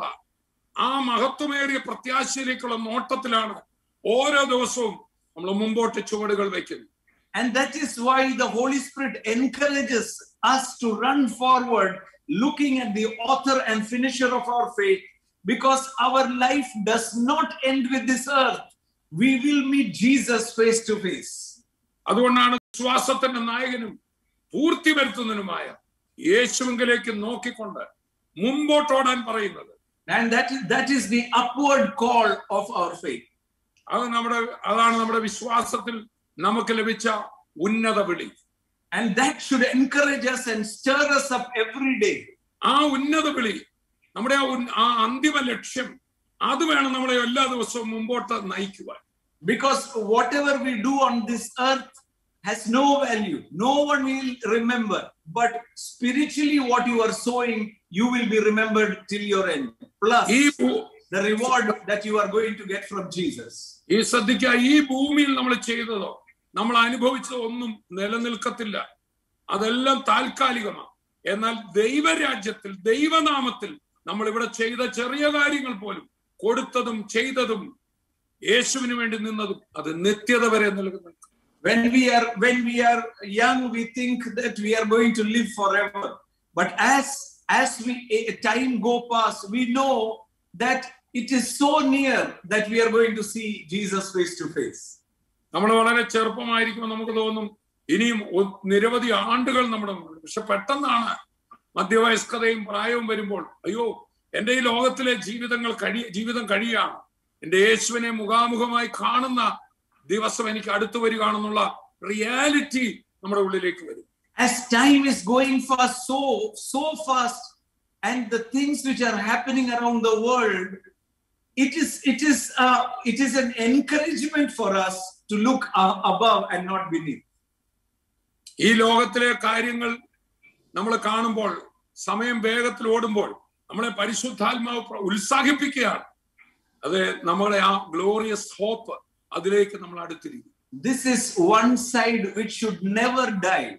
ആ മഹത്വമേറിയ പ്രത്യാശയിലേക്കുള്ള നോട്ടത്തിലാണ് ഓരോ ദിവസവും നമ്മൾ മുമ്പോട്ട് ചുവടുകൾ വയ്ക്കുന്നത് And that is why the Holy Spirit encourages us to run forward, looking at the author and finisher of our faith, because our life does not end with this earth. We will meet Jesus face to face. അതുകൊണ്ടാണ് വിശ്വാസത്തിന്റെ നായകനും പൂർത്തി വരുത്തുന്നതിനുമായ യേശുവിലേക്ക് നോക്കിക്കൊണ്ട് മുമ്പോട്ടോടാൻ പറയുന്നത് And that is, that is the upward call of our faith. അത് നമ്മുടെ അതാണ് നമ്മുടെ വിശ്വാസത്തിൽ നമുക്ക് ലഭിച്ച ഉന്നത വിളി And that should encourage us and stir us up every day. ആ ഉന്നത വിളി നമ്മുടെ ആ ഉൻ- ആ അന്തിമ ലക്ഷ്യം അത് വേണം നമ്മളെ എല്ലാ ദിവസവും മുമ്പോട്ട് നയിക്കുവാൻ Because whatever we do on this earth has no value. No one will remember. But spiritually, what you are sowing, you will be remembered till your end. Plus, ഈ ഭൂ- the reward that you are going to get from Jesus. ഈ ശ്രദ്ധിക്കുക ഈ ഭൂമിയിൽ നമ്മൾ ചെയ്തതോ നമ്മൾ അനുഭവിച്ചതോ ഒന്നും നിലനിൽക്കത്തില്ല അതെല്ലാം താൽക്കാലികമാണ് എന്നാൽ ദൈവരാജ്യത്തിൽ ദൈവനാമത്തിൽ നമ്മൾ ഇവിടെ ചെയ്ത ചെറിയ കാര്യങ്ങൾ പോലും കൊടുത്തതും ചെയ്തതും യേശുവിന് വേണ്ടി നിന്നതും അത് നിത്യത വരെ നിൽക്കുന്നു When we are when we are young, we think that we are going to live forever. But as as we a- time go past, we know that it is so near that we are going to see Jesus face to face. നമ്മൾ വളരെ ചെറുപ്പമായിരിക്കുമ്പോൾ നമുക്ക് തോന്നും ഇനിയും O- നിരവധി ആണ്ടുകൾ നമ്മുടെ മുമ്പിൽ. പക്ഷെ പെട്ടെന്നാണ് മധ്യവയസ്കതയും പ്രായവും വരുമ്പോൾ അയ്യോ എന്റെ ഈ ലോകത്തിലെ ജീവിതങ്ങൾ കഴി ജീവിതം കഴിയാണ് എന്റെ യേശുവിനെ മുഖാമുഖമായി കാണുന്ന ദിവസം എനിക്ക് അടുത്തു വരികയാണെന്നുള്ള റിയാലിറ്റി നമ്മുടെ ഉള്ളിലേക്ക് വരും As time is going fast, so so fast, and the things which are happening around the world, it is it is uh, it is an encouragement for us to look uh, above and not beneath. ഈ ലോകത്തിലെ കാര്യങ്ങൾ നമ്മൾ കാണുമ്പോൾ സമയം വേഗത്തിൽ ഓടുമ്പോൾ നമ്മളെ പരിശുദ്ധാത്മാവ് പ്ര- ഉത്സാഹിപ്പിക്കുകയാണ് അത് നമ്മളെ ആ ഗ്ലോറിയസ് ഹോപ്പ് അതിലേക്ക് നമ്മൾ അടുത്തിരിക്കും This is one side which should never die.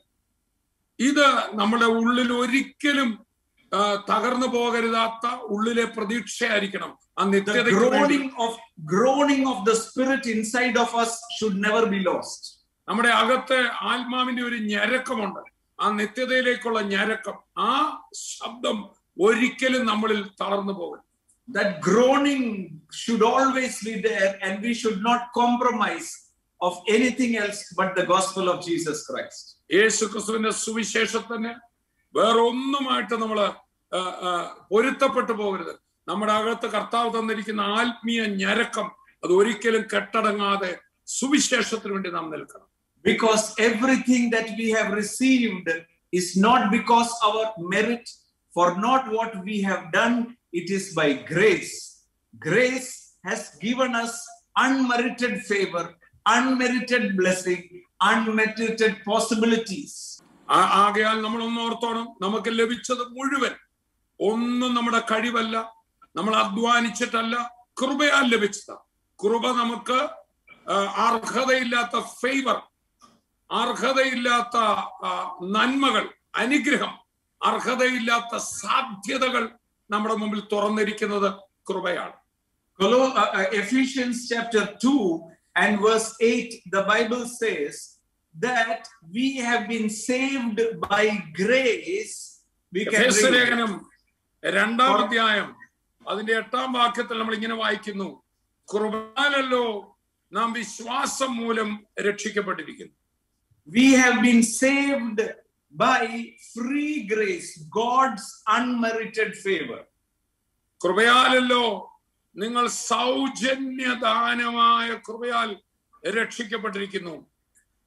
ഇത് നമ്മുടെ ഉള്ളിൽ ഒരിക്കലും ആ, തകർന്നു പോകരുതാത്ത ഉള്ളിലെ പ്രതീക്ഷയായിരിക്കണം ആ The നിത്യതയ്ക്ക് വേണ്ടി groaning of groaning of the spirit inside of us should never be lost. നമ്മുടെ അകത്തെ ആത്മാവിന്റെ ഒരു ഞരക്കമുണ്ട് ആ നിത്യതയിലേക്കുള്ള ഞരക്കം ആ ശബ്ദം ഒരിക്കലും നമ്മളിൽ തളർന്നു പോകരുത് That groaning should always be there, and we should not compromise of anything else but the gospel of Jesus Christ. യേശു ക്രിസ്തുവിന്റെ സുവിശേഷത്തിന് വേറെ ഒന്നുമായിട്ട് നമ്മൾ പൊരുത്തപ്പെട്ടു പോകരുത് നമ്മുടെ അകത്ത് കർത്താവ് തന്നിരിക്കുന്ന ആത്മീയ ഞരക്കം അത് ഒരിക്കലും കെട്ടടങ്ങാതെ സുവിശേഷത്തിന് വേണ്ടി നാം നിൽക്കണം Because everything that we have received is not because our merit, for not what we have done, it is by grace. Grace has given us unmerited favor, unmerited blessing, unmerited possibilities. ആ- ആകയാൽ നമ്മൾ ഒന്ന് ഓർത്തോണം നമുക്ക് ലഭിച്ചത് മുഴുവൻ ഒന്നും നമ്മുടെ കഴിവല്ല നമ്മൾ അധ്വാനിച്ചിട്ടല്ല കൃപയാൽ ലഭിച്ചതാ കൃപ നമുക്ക് ആ, അർഹതയില്ലാത്ത ഫേവർ അർഹതയില്ലാത്ത ആ, നന്മകൾ അനുഗ്രഹം അർഹതയില്ലാത്ത സാധ്യതകൾ നമ്മുടെ മുമ്പിൽ തുറന്നിരിക്കുന്നത് കൃപയാണ് Colo- uh, uh, Ephesians chapter 2 and verse 8, the Bible says that we have been saved by grace. We can എഫേസ്യ read. ലേഖനം രണ്ടാം അധ്യായം അതിന്റെ എട്ടാം വാക്യത്തിൽ നമ്മൾ ഇങ്ങനെ വായിക്കുന്നു കൃപാലല്ലോ നാം വിശ്വാസം മൂലം രക്ഷിക്കപ്പെട്ടിരിക്കുന്നു We have been saved by free grace, God's unmerited favor. കൃപയാലല്ലോ നിങ്ങൾ സൗജന്യദാനമായ കൃപയാൽ രക്ഷിക്കപ്പെട്ടിരിക്കുന്നു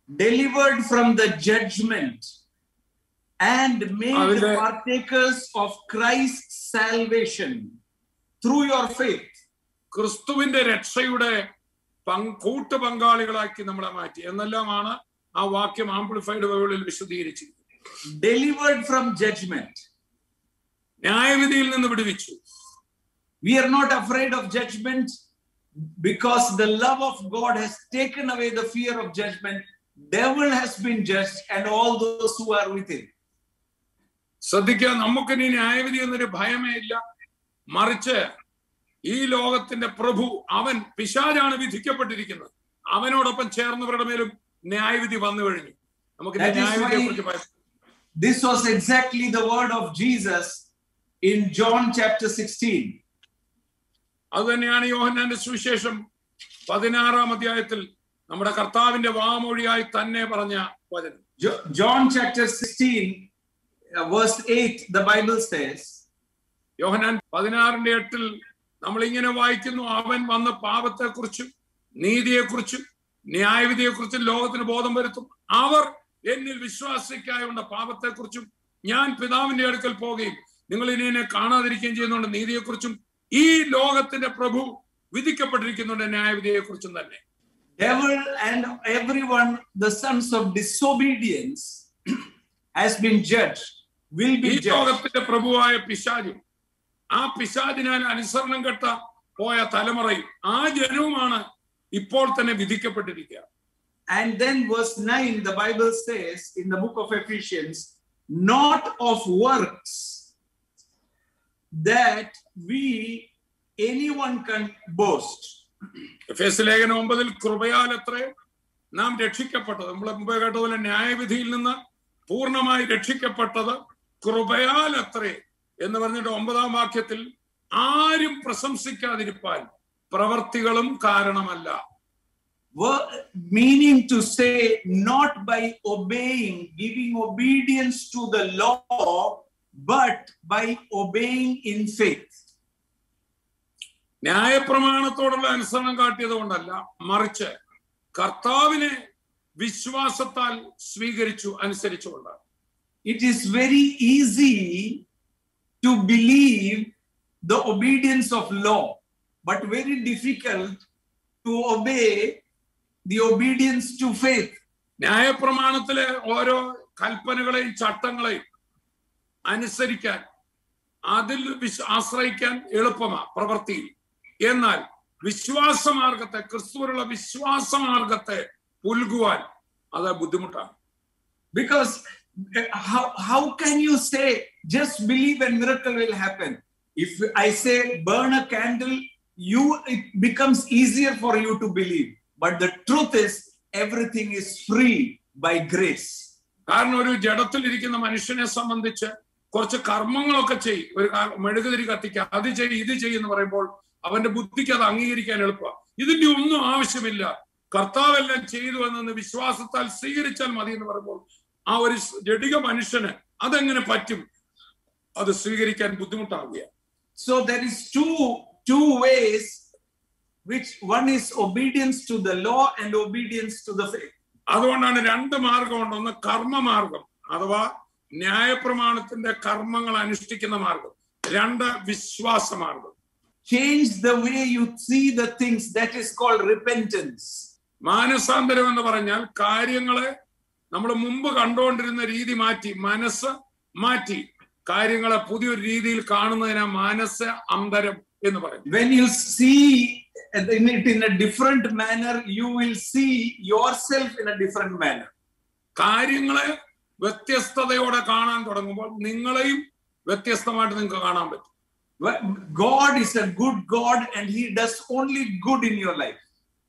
delivered from the judgment, and made അതിലെ- partakers of Christ's salvation through your faith. ക്രിസ്തുവിന്റെ രക്ഷയുടെ പങ്ക് കൂട്ടു പങ്കാളികളാക്കി നമ്മളെ മാറ്റി എന്നെല്ലാമാണ് ആ വാക്യം ആംപ്ലിഫൈഡ് ബൈബിളിൽ വിശദീകരിച്ചിരിക്കുന്നത് Delivered from judgment. ന്യായവിധിയിൽ നിന്ന് വിടുവിച്ചു We are not afraid of judgment because the love of God has taken away the fear of judgment. Devil has been judged, and all those who are with him. ശ്രദ്ധിക്കുക നമുക്കിനി ന്യായവിധി എന്നൊരു ഭയമേ ഇല്ല മറിച്ച് ഈ ലോകത്തിന്റെ പ്രഭു അവൻ പിശാചാണ് വിധിക്കപ്പെട്ടിരിക്കുന്നത് അവനോടൊപ്പം ചേർന്നവരുടെ മേലും ന്യായവിധി വന്നു കഴിഞ്ഞു നമുക്ക് That is ന്യായവിധിയെ why- കുറിച്ച് ഭയം This was exactly the word of Jesus in John chapter 16. അത് തന്നെയാണ് യോഹന്നാന്റെ സുവിശേഷം പതിനാറാം അധ്യായത്തിൽ നമ്മുടെ കർത്താവിന്റെ വാമൊഴിയായി തന്നെ പറഞ്ഞ വചനം Jo- John chapter 16, uh, verse 8, the Bible says, Yohanan പതിനാറിന്റെ എട്ടിൽ നമ്മൾ ഇങ്ങനെ വായിക്കുന്നു അവൻ വന്ന് പാപത്തെക്കുറിച്ചും നീതിയെക്കുറിച്ചും ന്യായവിധിയെക്കുറിച്ചും ലോകത്തിന് ബോധം വരുത്തും അവർ എന്നിൽ വിശ്വാസിക്കായുള്ള പാപത്തെക്കുറിച്ചും ഞാൻ പിതാവിന്റെ അടുക്കൽ പോകുകയും നിങ്ങൾ ഇനി എന്നെ കാണാതിരിക്കുകയും ചെയ്യുന്നുണ്ട് നീതിയെക്കുറിച്ചും ഈ ലോകത്തിന്റെ പ്രഭു വിധിക്കപ്പെട്ടിരിക്കുന്നുണ്ട് ന്യായവിധിയെക്കുറിച്ചും തന്നെ Devil and everyone, the sons of disobedience, has been judged, will ഈ be judged. ലോകത്തിന്റെ പ്രഭുവായ പിശാചും ആ പിശാചിനാൽ അനുസരണം കെട്ട പോയ തലമുറയും ആ ജനവുമാണ് ഇപ്പോൾ തന്നെ വിധിക്കപ്പെട്ടിരിക്കുക And then verse 9, the Bible says in the book of Ephesians, not of works that we anyone can boast. എഫേസ് ലേഖനം ഒമ്പതിൽ കൃപയാൽ അത്രേ നാം രക്ഷിക്കപ്പെട്ടത് നമ്മൾ മുമ്പേ കേട്ടതുപോലെ ന്യായവിധിയിൽ നിന്ന് പൂർണ്ണമായി രക്ഷിക്കപ്പെട്ടത് കൃപയാൽ അത്രേ എന്ന് പറഞ്ഞിട്ട് ഒമ്പതാം വാക്യത്തിൽ ആരും പ്രശംസിക്കാതിരിപ്പാൻ പ്രവർത്തികളും കാരണമല്ല Wo- Meaning to say, not by obeying, giving obedience to the law, but by obeying in faith. ന്യായപ്രമാണത്തോടുള്ള അനുസരണം കാട്ടിയത് കൊണ്ടല്ല മറിച്ച് കർത്താവിനെ വിശ്വാസത്താൽ സ്വീകരിച്ചു അനുസരിച്ചുകൊണ്ടാണ് It is very easy to believe the obedience of law, but very difficult to obey the obedience to faith. ന്യായപ്രമാണത്തിലെ ഓരോ കൽപ്പനകളെയും ചട്ടങ്ങളെയും അനുസരിക്കാൻ അതിൽ വിശ് ആശ്രയിക്കാൻ എളുപ്പമാ പ്രവൃത്തിയിൽ എന്നാൽ വിശ്വാസമാർഗത്തെ ക്രിസ്തുവിനുള്ള വിശ്വാസമാർഗത്തെ പുൽകുവാൻ അത് ബുദ്ധിമുട്ടാണ് Because uh, how, how can you say, just believe and miracle will happen? If I say burn a candle, you it becomes easier for you to believe. But the truth is, everything is free by grace. കാരണം ഒരു ജഡത്തിലിരിക്കുന്ന മനുഷ്യനെ സംബന്ധിച്ച് കുറച്ച് കർമ്മങ്ങളൊക്കെ ചെയ്യും ഒരു കാ- മെഴുകുതിരി കത്തിക്കുക അത് ചെയ്യും ഇത് ചെയ്യുന്ന പറയുമ്പോൾ അവന്റെ ബുദ്ധിക്ക് അത് അംഗീകരിക്കാൻ എളുപ്പമാണ് ഇതിന്റെ ഒന്നും ആവശ്യമില്ല കർത്താവെല്ലാം ചെയ്തു എന്നെന്ന് വിശ്വാസത്താൽ സ്വീകരിച്ചാൽ മതി എന്ന് പറയുമ്പോൾ ആ ഒരു സ് ജഡിക മനുഷ്യന് അതെങ്ങനെ പറ്റും അത് സ്വീകരിക്കാൻ ബുദ്ധിമുട്ടാവുകയാണ് So there is two two ways, which one is obedience to the law and obedience to the faith. അതുകൊണ്ടാണ് രണ്ട് മാർഗമുണ്ട് ഒന്ന് കർമ്മമാർഗം അഥവാ ന്യായപ്രമാണത്തിന്റെ കർമ്മങ്ങൾ അനുഷ്ഠിക്കുന്ന മാർഗം രണ്ട് വിശ്വാസമാർഗം Change the way you see the things. That is called repentance. മാനസാന്തരം എന്ന് പറഞ്ഞാൽ കാര്യങ്ങളെ നമ്മൾ മുമ്പ് കണ്ടുകൊണ്ടിരുന്ന രീതി മാറ്റി മനസ്സ് മാറ്റി കാര്യങ്ങളെ പുതിയൊരു രീതിയിൽ കാണുന്നതിനാ മാനസ അന്തരം എന്ന് പറയും When you see in it in a different manner, you will see yourself in a different manner. കാര്യങ്ങളെ വ്യത്യസ്തതയോടെ കാണാൻ തുടങ്ങുമ്പോൾ നിങ്ങളെയും വ്യത്യസ്തമായിട്ട് നിങ്ങൾക്ക് കാണാൻ പറ്റും Well, God is a good God and He does only good in your life.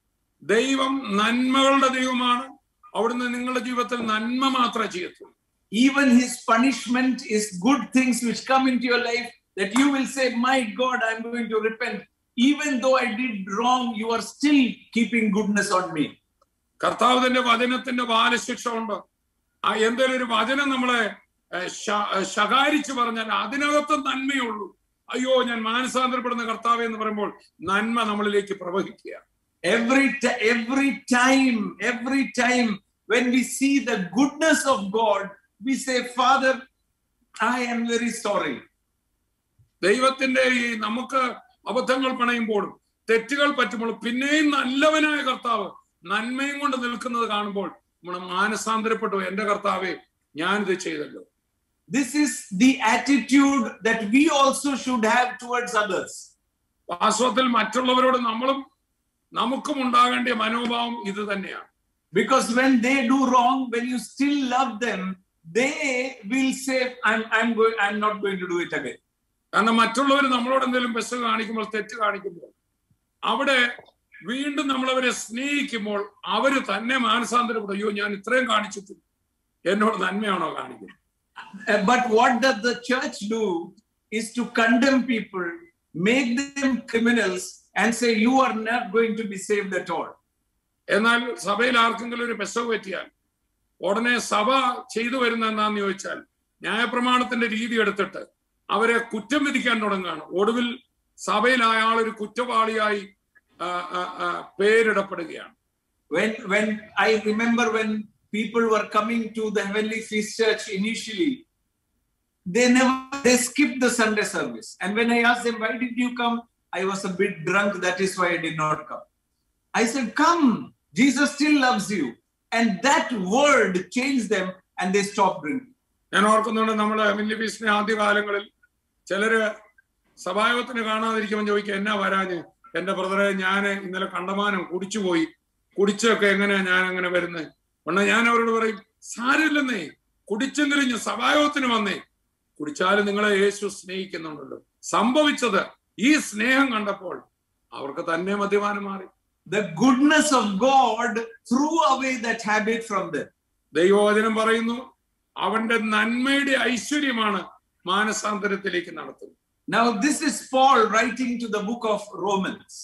ദൈവം നന്മകളുടെ ദൈവമാണ് അവിടുന്ന് നിങ്ങളുടെ ജീവിതത്തിൽ നന്മ മാത്രമേ ചെയ്യത്തുള്ളൂ Even His punishment is good things which come into your life that you will say, My God, I'm going to repent. Even though I did wrong, you are still keeping goodness on me. കർത്താവിന്റെ വചനത്തിന്റെ ബാലശിക്ഷ ഉണ്ട് ആ എന്തെങ്കിലും ഒരു വചനം നമ്മളെ ഏഹ്, ശ- ഏഹ്, ശകാരിച്ച് പറഞ്ഞാൽ അതിനകത്ത് നന്മയുള്ളൂ അയ്യോ ഞാൻ മാനസാന്തരപ്പെടുന്ന കർത്താവ് എന്ന് പറയുമ്പോൾ നന്മ നമ്മളിലേക്ക് പ്രവഹിക്കുക Every, ti- every time, every time when we see the goodness of God, we say, Father, I am very sorry. ദൈവത്തിന്റെ ഈ നമുക്ക് അബദ്ധങ്ങൾ പണയുമ്പോഴും തെറ്റുകൾ പറ്റുമ്പോഴും പിന്നെയും നല്ലവനായ കർത്താവ് നന്മയും കൊണ്ട് നിൽക്കുന്നത് കാണുമ്പോൾ നമ്മൾ മാനസാന്തരപ്പെട്ടു എന്റെ കർത്താവെ ഞാനിത് ചെയ്തല്ലോ This is the attitude that we also should have towards others. വാസ്തവത്തിൽ മറ്റുള്ളവരോട് നമ്മളും നമുക്കും ഉണ്ടാകേണ്ട മനോഭാവം ഇത് തന്നെയാണ് Because when they do wrong, when you still love them, they will say, I'm, I'm going, I'm not going to do it again. കാരണം മറ്റുള്ളവർ നമ്മളോട് എന്തെങ്കിലും ബസ് കാണിക്കുമ്പോൾ തെറ്റ് കാണിക്കുമ്പോൾ അവിടെ വീണ്ടും നമ്മളവരെ സ്നേഹിക്കുമ്പോൾ അവര് തന്നെ മാനസാന്തരപ്പെടും അയ്യോ ഞാൻ ഇത്രയും കാണിച്ചിട്ട് എന്നോട് നന്മയാണോ കാണിക്കുന്നത് Uh, But what does the church do is to condemn people, make them criminals, and say, You are not going to be saved at all. എന്നാൽ സഭയിൽ ആർക്കെങ്കിലും ഒരു പെസവ് പറ്റിയാൽ ഉടനെ സഭ ചെയ്തു വരുന്ന എന്താന്ന് ചോദിച്ചാൽ ന്യായപ്രമാണത്തിന്റെ രീതി എടുത്തിട്ട് അവരെ കുറ്റം വിധിക്കാൻ തുടങ്ങുകയാണ് ഒടുവിൽ സഭയിൽ അയാൾ ഒരു കുറ്റവാളിയായി ആ, ആ, ആ, പേരിടപ്പെടുകയാണ് When, when I remember when people were coming to the Heavenly Feast Church initially, they never they skipped the Sunday service. And when I asked them, Why did you come? I was a bit drunk, that is why I did not come. I said, Come, Jesus still loves you. And that word changed them and they stopped drinking. ഞാൻ ഓർക്കുന്നുണ്ട് നമ്മുടെ milli പീസിന്റെ ആദ്യകാലങ്ങളിൽ ചിലര് സഭായോഗത്തിന് കാണാതിരിക്കുമ്പോൾ ചോദിക്കുക എന്നാ വരാഞ്ഞ് എന്റെ ബ്രദറെ ഞാൻ ഇന്നലെ കണ്ടമാനം കുടിച്ചുപോയി കുടിച്ചൊക്കെ എങ്ങനെയാ ഞാൻ അങ്ങനെ വരുന്നത് ഉടനെ ഞാൻ അവരോട് പറയും സാരമില്ലെന്നേ കുടിച്ചെങ്കിലും ഞാൻ സഭായോഗത്തിന് വന്നേ കുടിച്ചാലും നിങ്ങളെ യേശു സ്നേഹിക്കുന്നുണ്ടല്ലോ സംഭവിച്ചത് ഈ സ്നേഹം കണ്ടപ്പോൾ അവർക്ക് തന്നെ മദ്യപാനം മാറി The goodness of God threw away that habit from them. ദൈവവചനം പറയുന്നു അവന്റെ നന്മയുടെ ഐശ്വര്യമാണ് മാനസാന്തരത്തിലേക്ക് നടത്തുന്നത് Now, this is Paul writing to the book of Romans.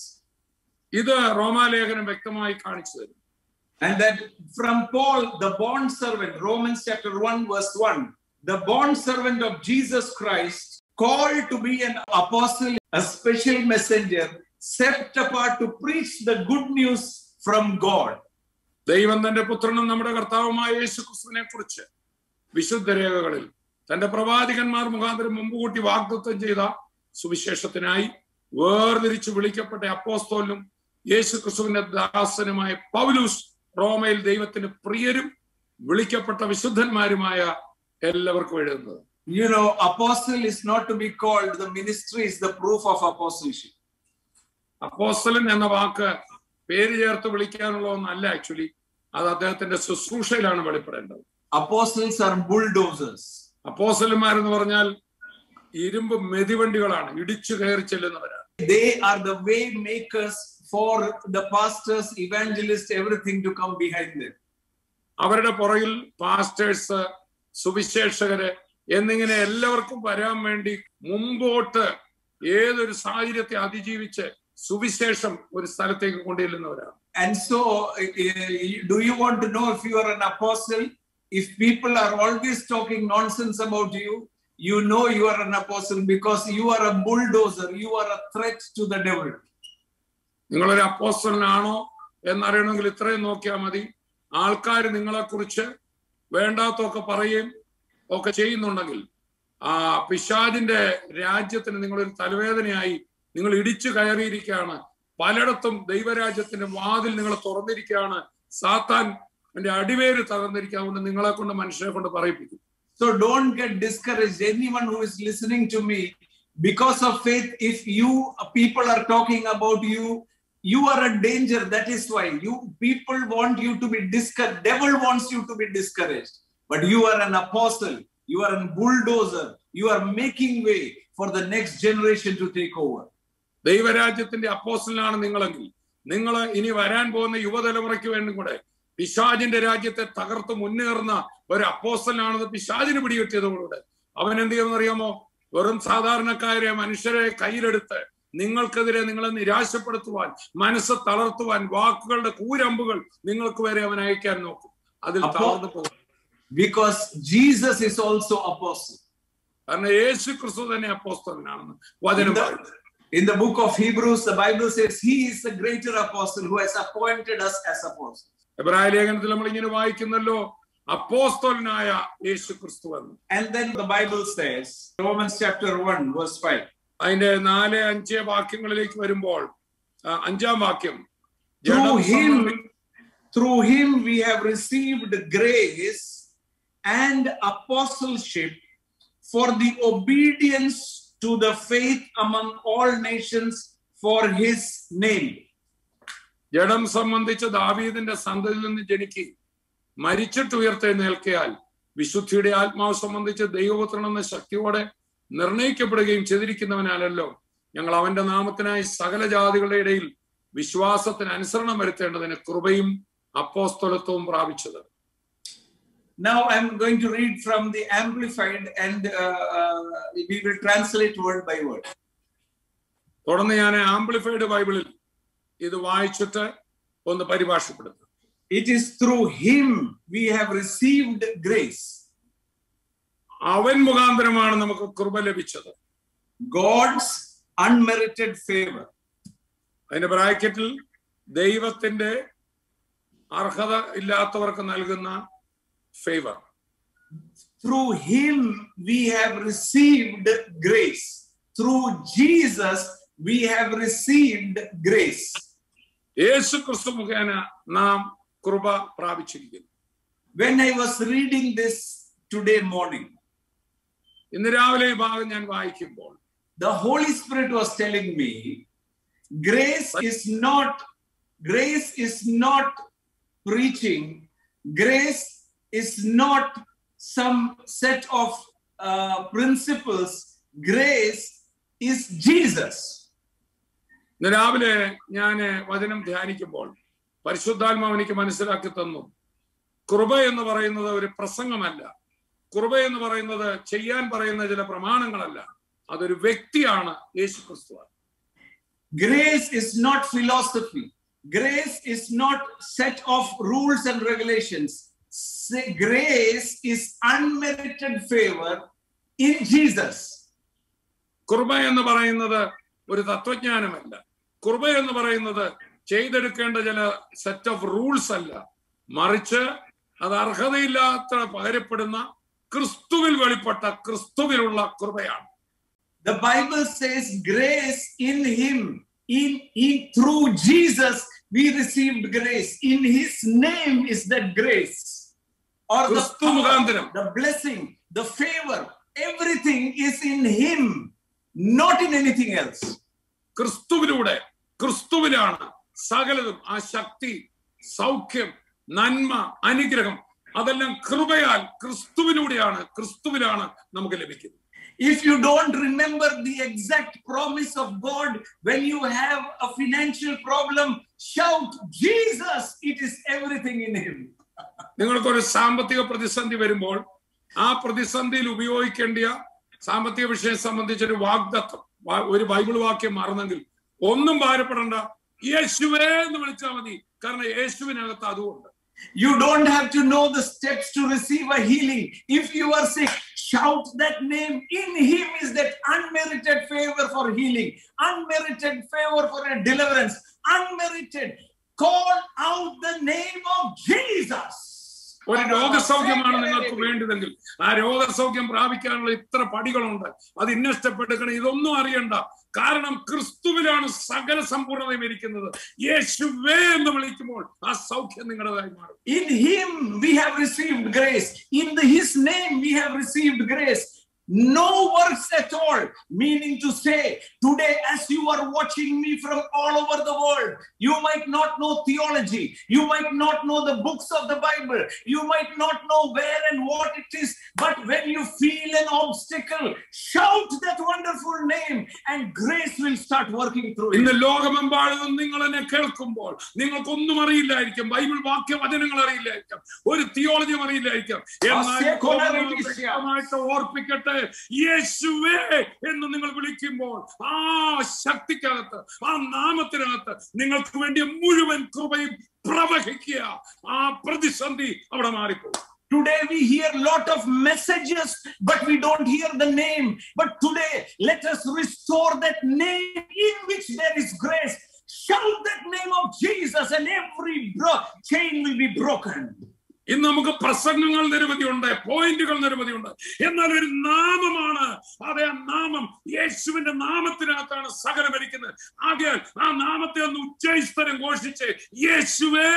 ഇത് റോമാലേഖനം വ്യക്തമായി കാണിച്ചു തരും And that from Paul, the bond servant, Romans chapter 1, verse 1, the bond servant of Jesus Christ, called to be an apostle, a special messenger, set apart to preach the good news from God. ദൈവം തന്റെ പുത്രനും നമ്മുടെ കർത്താവുമായ യേശു ക്രിസ്തുവിനെ കുറിച്ച് വിശുദ്ധ രേഖകളിൽ തന്റെ പ്രവാചകന്മാർ മുഖാന്തരം മുമ്പ് കൂട്ടി വാഗ്ദത്വം ചെയ്ത സുവിശേഷത്തിനായി വേർതിരിച്ച് വിളിക്കപ്പെട്ട അപ്പോസ്തോലിനും യേശു ക്രിസ്തുവിന്റെ ദാസനുമായ പൗലൂസ് റോമയിൽ ദൈവത്തിന് പ്രിയരും വിളിക്കപ്പെട്ട വിശുദ്ധന്മാരുമായ എല്ലാവർക്കും എഴുതുന്നത് You know, apostle is not to be called, the ministry is the proof of apostleship. അപ്പോസ്തലൻ എന്ന വാക്ക് പേര് ചേർത്ത് വിളിക്കാനുള്ള ഒന്നല്ല ആക്ച്വലി അത് അദ്ദേഹത്തിന്റെ ശുശ്രൂഷയിലാണ് വെളിപ്പെടേണ്ടത് Apostles are bulldozers. അപ്പോസ്തലന്മാരെന്ന് പറഞ്ഞാൽ ഇരുമ്പ് മെതിവണ്ടികളാണ് ഇടിച്ചു കയറി ചെല്ലുന്നവരാണ് They are the way makers for the pastors, evangelists, everything to come behind them. അവരുടെ പുറകിൽ പാസ്റ്റേഴ്സ് സുവിശേഷകര് എന്നിങ്ങനെ എല്ലാവർക്കും വരാൻ വേണ്ടി മുമ്പോട്ട് ഏതൊരു സാഹചര്യത്തെ അതിജീവിച്ച് സുവിശേഷം ഒരു സ്ഥലത്തേക്ക് കൊണ്ടുചെല്ലുന്നവരാണ് And so, uh, do you want to know if you are an apostle? If people are always talking nonsense about you, you know you are an apostle because you are a bulldozer, you are a threat to the devil. നിങ്ങളൊരു അപ്പോസ്റ്റലിനാണോ എന്നറിയണമെങ്കിൽ ഇത്രയും നോക്കിയാൽ മതി ആൾക്കാർ നിങ്ങളെ കുറിച്ച് വേണ്ടാത്തൊക്കെ പറയുകയും ഒക്കെ ചെയ്യുന്നുണ്ടെങ്കിൽ ആ പിശാജിന്റെ രാജ്യത്തിന് നിങ്ങളൊരു തലവേദനയായി നിങ്ങൾ ഇടിച്ചു കയറിയിരിക്കുകയാണ് പലയിടത്തും ദൈവരാജ്യത്തിന്റെ വാതിൽ നിങ്ങൾ തുറന്നിരിക്കുകയാണ് സാത്താൻ എന്റെ അടിവേര് തകർന്നിരിക്കുക അതുകൊണ്ട് നിങ്ങളെ കൊണ്ട് മനുഷ്യരെ കൊണ്ട് പറയിപ്പിക്കും So don't get discouraged. Anyone who is listening to me, because of faith, if you people are talking about you, you are a danger. That is why you people want you to be discouraged. Devil wants you to be discouraged. But you are an apostle. You are a bulldozer. You are making way for the next generation to take over. ദൈവരാജ്യത്തിന്റെ അപ്പോസ്റ്റലാണ് നിങ്ങളെങ്കിൽ നിങ്ങൾ ഇനി വരാൻ പോകുന്ന യുവതലമുറയ്ക്ക് വേണ്ടി കൂടെ പിശാജിന്റെ രാജ്യത്തെ തകർത്ത് മുന്നേറുന്ന ഒരു അപ്പോസ്റ്റലാണെന്ന് പിശാജിന് പിടികിട്ടിയതോടുകൂടെ അവൻ എന്ത് ചെയ്യുമെന്ന് അറിയാമോ വെറും സാധാരണക്കാരെ മനുഷ്യരെ കയ്യിലെടുത്ത് നിങ്ങൾക്കെതിരെ നിങ്ങളെ നിരാശപ്പെടുത്തുവാൻ മനസ്സ് തളർത്തുവാൻ വാക്കുകളുടെ കൂരമ്പുകൾ നിങ്ങൾക്ക് വരെ അവൻ അയക്കാൻ നോക്കും അതിൽ അപ്പോ- തളർന്നു പോകും Because Jesus is also apostle. കാരണം യേശു ക്രിസ്തു തന്നെ അപ്പോസ്തലനാണെന്ന് വചനം In the- പറയുന്നു In the book of Hebrews, the Bible says he is the greater apostle who has appointed us as apostles. എബ്രായ ലേഖനത്തിൽ നമ്മൾ ഇങ്ങനെ വായിക്കുന്നല്ലോ അപ്പോസ്തോലനായ യേശു ക്രിസ്തു എന്ന് And then the Bible says, Romans chapter 1, verse 5. അതിന്റെ നാല് അഞ്ച് വാക്യങ്ങളിലേക്ക് വരുമ്പോൾ ആ, അഞ്ചാം വാക്യം Through ജഡം him, സംബന്ധി- through him we have received grace and apostleship for the obedience to the faith among all nations for his name. ജഡം സംബന്ധിച്ച് ദാവീദിന്റെ സന്തതിയിൽ നിന്ന് ജനിക്കുകയും മരിച്ചിട്ട് ഉയർത്തെഴുന്നേൽക്കയാൽ വിശുദ്ധിയുടെ ആത്മാവ് സംബന്ധിച്ച് ദൈവപുത്രൻ എന്ന ശക്തിയോടെ നിർണയിക്കപ്പെടുകയും ചെയ്തിരിക്കുന്നവനാണല്ലോ ഞങ്ങൾ അവന്റെ നാമത്തിനായി സകല ജാതികളുടെ ഇടയിൽ വിശ്വാസത്തിന് അനുസരണം വരുത്തേണ്ടതിന് കൃപയും അപ്പോസ്തലത്വവും പ്രാപിച്ചത് Now I'm going to read from the Amplified and uh, uh, we will translate word by word. തുടർന്ന് ഞാൻ ആംപ്ലിഫൈഡ് ബൈബിളിൽ ഇത് വായിച്ചിട്ട് ഒന്ന് പരിഭാഷപ്പെടുത്തും It is through him we have received grace. അവൻ മുഖാന്തരമാണ് നമുക്ക് കൃപ ലഭിച്ചത് God's unmerited favor. അതിന്റെ ബ്രാക്കറ്റിൽ ദൈവത്തിന്റെ അർഹത ഇല്ലാത്തവർക്ക് നൽകുന്ന favour Through him we have received grace. Through Jesus we have received grace. യേശു ക്രിസ്തു മുഖേന നാം കൃപ പ്രാപിച്ചിരിക്കുന്നു When I was reading this today morning, ഇന്ന് രാവിലെ ഈ ഭാഗം ഞാൻ വായിക്കുമ്പോൾ the Holy Spirit was telling me grace is not grace is not preaching grace is not some set of uh, principles grace is jesus ഇന്ന് രാവിലെ ഞാൻ വചനം ധ്യാനിക്കുമ്പോൾ പരിശുദ്ധാത്മാവ് എനിക്ക് മനസ്സിലാക്കി തന്നു കൃപ എന്ന് പറയുന്നത് ഒരു പ്രസംഗമല്ല കൃപ എന്ന് പറയുന്നത് ചെയ്യാൻ പറയുന്ന ചില പ്രമാണങ്ങളല്ല അതൊരു വ്യക്തിയാണ് യേശു ക്രിസ്തു grace is not philosophy grace is not set of rules and regulations Say, grace is unmerited favor in jesus കൃപ എന്ന് പറയുന്നത് ഒരു തത്വജ്ഞാനമല്ല കൃപ എന്ന് പറയുന്നത് ചെയ്തെടുക്കേണ്ട ചില സെറ്റ് ഓഫ് റൂൾസ് അല്ല മറിച്ച് അത് അർഹതയില്ലാത്ത പകരപ്പെടുന്ന ക്രിസ്തുവിൽ വെളിപ്പെട്ട ക്രിസ്തുവിലുള്ള കൃപയാണ് the bible says grace in him in, in through jesus we received grace in his name is that grace or the, ക്രിസ്തു power, മുഖാന്തരം the blessing the favor everything is in him not in anything else ക്രിസ്തുവിലൂടെ ക്രിസ്തുവിലാണ് സകലതും ആ ശക്തി സൗഖ്യം നന്മ അനുഗ്രഹം അതെല്ലാം കൃപയാൽ ക്രിസ്തുവിലൂടെയാണ് ക്രിസ്തുവിലാണ് നമുക്ക് ലഭിക്കുന്നത് if you don't remember the exact promise of god when you have a financial problem shout jesus it is everything in him നിങ്ങൾക്കൊരു സാമ്പത്തിക പ്രതിസന്ധി വരുമ്പോൾ ആ പ്രതിസന്ധിയിൽ ഉപയോഗിക്കേണ്ടിയ സാമ്പത്തിക വിഷയം സംബന്ധിച്ചൊരു വാഗ്ദത്വം വാ- ഒരു ബൈബിൾ വാക്യം മറന്നെങ്കിൽ ഒന്നും ഭാരപ്പെടണ്ട യേശുവേ എന്ന് വിളിച്ചാൽ മതി കാരണം യേശുവിനകത്ത് അതുകൊണ്ട് You don't have to know the steps to receive a healing. If you are sick, shout that name. In Him is that unmerited favor for healing, unmerited favor for a deliverance, unmerited. Call out the name of Jesus. ഒരു രോഗസൗഖ്യമാണ് നിങ്ങൾക്ക് വേണ്ടതെങ്കിൽ ആ രോഗസൗഖ്യം പ്രാപിക്കാനുള്ള ഇത്ര പടികളുണ്ട് അത് ഇന്നഷ്ടപ്പെടുക്കണം ഇതൊന്നും അറിയണ്ട കാരണം ക്രിസ്തുവിലാണ് സകല സമ്പൂർണ്ണതയും ഇരിക്കുന്നത് യേശുവേ എന്ന് വിളിക്കുമ്പോൾ ആ സൗഖ്യം നിങ്ങളുടേതായി മാറും In Him we have received grace. In the, His name we have received grace. No works at all. Meaning to say, today, as you are watching me from all over the world, you might not know theology. You might not know the books of the Bible. You might not know where and what it is. But when you feel an obstacle, shout that wonderful name, and grace will start working through ഇന്ന് you. ലോകമെമ്പാടും നിങ്ങൾ എന്നെ കേൾക്കുമ്പോൾ നിങ്ങൾക്കൊന്നും അറിയില്ലായിരിക്കും Bible വാക്യ വചനങ്ങൾ അറിയില്ലായിരിക്കും ഒരു തിയോളജിയും അറിയില്ലായിരിക്കും എന്നാൽ വ്യക്തമായിട്ട് ഓർപ്പിക്കട്ടെ യേശുവേ എന്ന് നിങ്ങൾ വിളിക്കുമ്പോൾ ആ ശക്തിക്കകത്ത് ആ നാമത്തിനകത്ത് നിങ്ങൾക്ക് വേണ്ടിയ മുഴുവൻ കൃപയും പ്രവഹിക്കുക ആ പ്രതിസന്ധി അവിടെ മാറിപ്പോകും Today we hear a lot of messages, but we don't hear the name. But today, let us restore that name in which there is grace. Shout that name of Jesus, and every bro- chain will be broken. ഇന്ന് നമുക്ക് പ്രസംഗങ്ങൾ നിരവധിയുണ്ട് പോയിന്റുകൾ നിരവധിയുണ്ട് എന്നാൽ ഒരു നാമമാണ് അതെ ആ നാമം യേശുവിന്റെ നാമത്തിനകത്താണ് സകലം ഭരിക്കുന്നത് ആകയാൽ ആ നാമത്തെ ഒന്ന് ഉച്ചൈസ്തരം ഘോഷിച്ച് യേശുവേ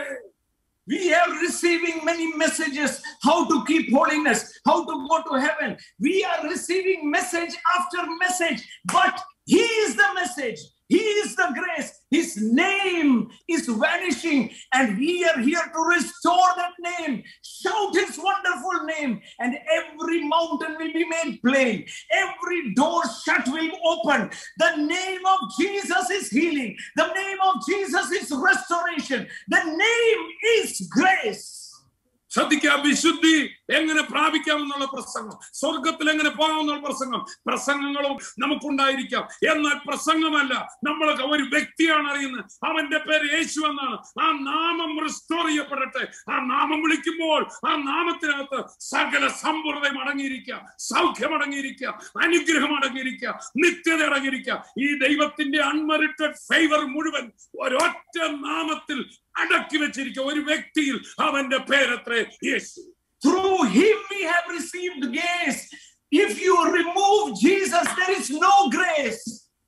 We are receiving many messages how to keep holiness, how to go to heaven. We are receiving message after message, but He is the message. He is the grace. His name is vanishing, and we are here to restore that name. Shout His wonderful name, and every mountain will be made plain. Every door shut will open. The name of Jesus is healing. The name of Jesus is restoration. The name is grace. ശ്രദ്ധിക്കുക വിശുദ്ധി എങ്ങനെ പ്രാപിക്കാമെന്നുള്ള പ്രസംഗം സ്വർഗത്തിൽ എങ്ങനെ പോകാമെന്നുള്ള പ്രസംഗം പ്രസംഗങ്ങളും നമുക്കുണ്ടായിരിക്കാം എന്നാൽ പ്രസംഗമല്ല നമ്മളൊക്കെ ഒരു വ്യക്തിയാണ് അറിയുന്നത് അവന്റെ പേര് യേശു എന്നാണ് ആ നാമം റിസ്റ്റോർ ചെയ്യപ്പെടട്ടെ ആ നാമം വിളിക്കുമ്പോൾ ആ നാമത്തിനകത്ത് സകല സമ്പൂർണ്ണതയും അടങ്ങിയിരിക്കുക സൗഖ്യം അടങ്ങിയിരിക്കുക അനുഗ്രഹം അടങ്ങിയിരിക്കുക നിത്യത അടങ്ങിയിരിക്കുക ഈ ദൈവത്തിന്റെ അൺമെറിറ്റഡ് ഫേവർ മുഴുവൻ ഒരൊറ്റ നാമത്തിൽ അടക്കി വെച്ചിരിക്കുക ഒരു വ്യക്തിയിൽ അവന്റെ പേരത്രേ യേശു Through him we have received grace. If you remove Jesus, there is no grace.